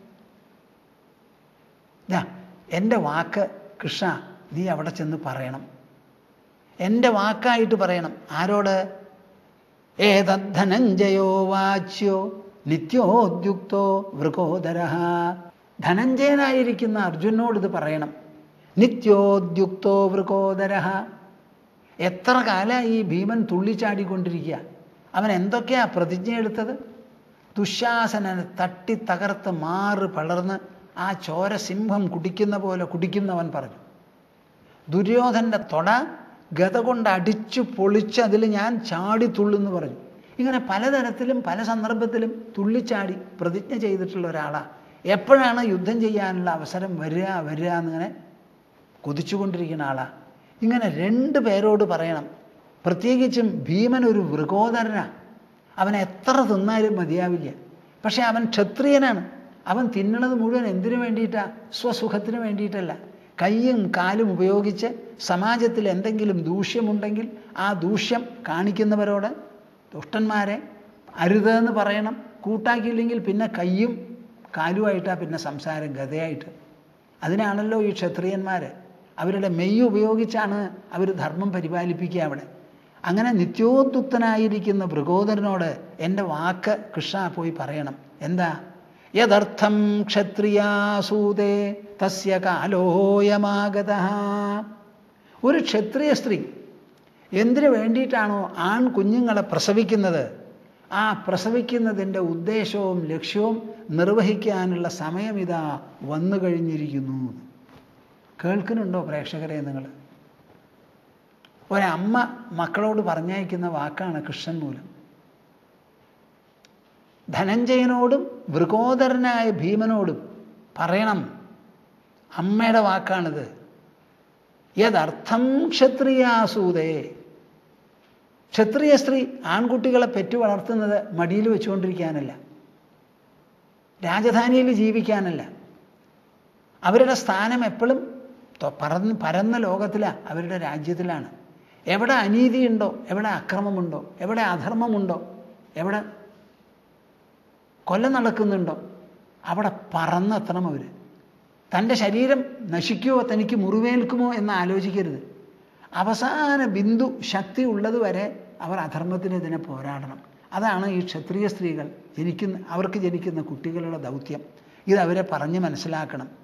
[SPEAKER 1] ദാ, എൻ്റെ വാക്ക് കൃഷ്ണ നീ അവിടെ ചെന്ന് പറയണം എൻ്റെ വാക്കായിട്ട് പറയണം ആരോട് ഏതദ്ധനഞ്ജയോ വാച്യോ നിത്യോദ്യുക്തോ വൃകോദര ധനഞ്ജയനായിരിക്കുന്ന അർജുനോട് ഇത് പറയണം നിത്യോദ്യുക്തോ വൃകോദര എത്ര കാലമായി ഈ ഭീമൻ തുള്ളിച്ചാടിക്കൊണ്ടിരിക്കുക അവൻ എന്തൊക്കെയാ പ്രതിജ്ഞ എടുത്തത് ദുശാസനനെ തട്ടി തകർത്ത് മാറ് പളർന്ന് ആ ചോര സിംഹം കുടിക്കുന്ന പോലെ കുടിക്കുന്നവൻ പറഞ്ഞു ദുര്യോധൻ്റെ തൊട ഗത കൊണ്ട് അടിച്ചു പൊളിച്ച് അതിൽ ഞാൻ ചാടി തുള്ളുന്നു പറഞ്ഞു ഇങ്ങനെ പലതരത്തിലും പല സന്ദർഭത്തിലും തുള്ളിച്ചാടി പ്രതിജ്ഞ ചെയ്തിട്ടുള്ള ഒരാളാണ് എപ്പോഴാണ് യുദ്ധം ചെയ്യാനുള്ള അവസരം വരിക വരിക എന്നിങ്ങനെ കൊതിച്ചുകൊണ്ടിരിക്കുന്ന ആളാണ് ഇങ്ങനെ രണ്ട് പേരോട് പറയണം പ്രത്യേകിച്ചും ഭീമൻ ഒരു മൃഗോദരനാണ് അവൻ എത്ര തിന്നാലും മതിയാവില്ല പക്ഷെ അവൻ ക്ഷത്രിയനാണ് അവൻ തിന്നണത് മുഴുവൻ എന്തിനു വേണ്ടിയിട്ടാണ് സ്വസുഖത്തിന് വേണ്ടിയിട്ടല്ല കൈയും കാലും ഉപയോഗിച്ച് സമാജത്തിൽ എന്തെങ്കിലും ദൂഷ്യമുണ്ടെങ്കിൽ ആ ദൂഷ്യം കാണിക്കുന്നവരോട് ദുഷ്ടന്മാരെ അരുതെന്ന് പറയണം കൂട്ടാക്കിയില്ലെങ്കിൽ പിന്നെ കൈയും കാലുമായിട്ടാണ് പിന്നെ സംസാരം ഗതയായിട്ട് അതിനാണല്ലോ ഈ ക്ഷത്രിയന്മാർ അവരുടെ മെയ്യ് ഉപയോഗിച്ചാണ് അവർ ധർമ്മം പരിപാലിപ്പിക്കുക അവിടെ അങ്ങനെ നിത്യോദ്യുക്തനായിരിക്കുന്ന മൃഗോദരനോട് എൻ്റെ വാക്ക് കൃഷ്ണ പോയി പറയണം എന്താ യദർത്ഥം ക്ഷത്രിയാസൂതേ തസ്യ കാലോയമാഗത ഒരു ക്ഷത്രിയ സ്ത്രീ എന്തിനു വേണ്ടിയിട്ടാണോ ആൺ കുഞ്ഞുങ്ങളെ പ്രസവിക്കുന്നത് ആ പ്രസവിക്കുന്നതിൻ്റെ ഉദ്ദേശവും ലക്ഷ്യവും നിർവഹിക്കാനുള്ള സമയം ഇതാ വന്നു കഴിഞ്ഞിരിക്കുന്നു കേൾക്കുന്നുണ്ടോ പ്രേക്ഷകരെ നിങ്ങൾ ഒരമ്മ മക്കളോട് പറഞ്ഞയക്കുന്ന വാക്കാണ് കൃഷ്ണൻ മൂലം ധനഞ്ജയനോടും വൃകോദരനായ ഭീമനോടും പറയണം അമ്മയുടെ വാക്കാണിത് യദർത്ഥം ക്ഷത്രിയാസൂതേ ക്ഷത്രിയ സ്ത്രീ ആൺകുട്ടികളെ പെറ്റു വളർത്തുന്നത് മടിയിൽ വെച്ചുകൊണ്ടിരിക്കാനല്ല രാജധാനിയിൽ ജീവിക്കാനല്ല അവരുടെ സ്ഥാനം എപ്പോഴും പറന്ന് പരന്ന ലോകത്തിലാണ് അവരുടെ രാജ്യത്തിലാണ് എവിടെ അനീതിയുണ്ടോ എവിടെ അക്രമമുണ്ടോ എവിടെ അധർമ്മമുണ്ടോ എവിടെ കൊല്ലം നടക്കുന്നുണ്ടോ അവിടെ പറന്നെത്തണം അവർ തൻ്റെ ശരീരം നശിക്കുമോ തനിക്ക് മുറിവേൽക്കുമോ എന്ന് ആലോചിക്കരുത് അവസാന ബിന്ദു ശക്തി ഉള്ളതുവരെ അവർ അധർമ്മത്തിനെതിരെ പോരാടണം അതാണ് ഈ ക്ഷത്രിയ സ്ത്രീകൾ ജനിക്കുന്ന അവർക്ക് ജനിക്കുന്ന കുട്ടികളുടെ ദൗത്യം ഇത് അവരെ പറഞ്ഞ് മനസ്സിലാക്കണം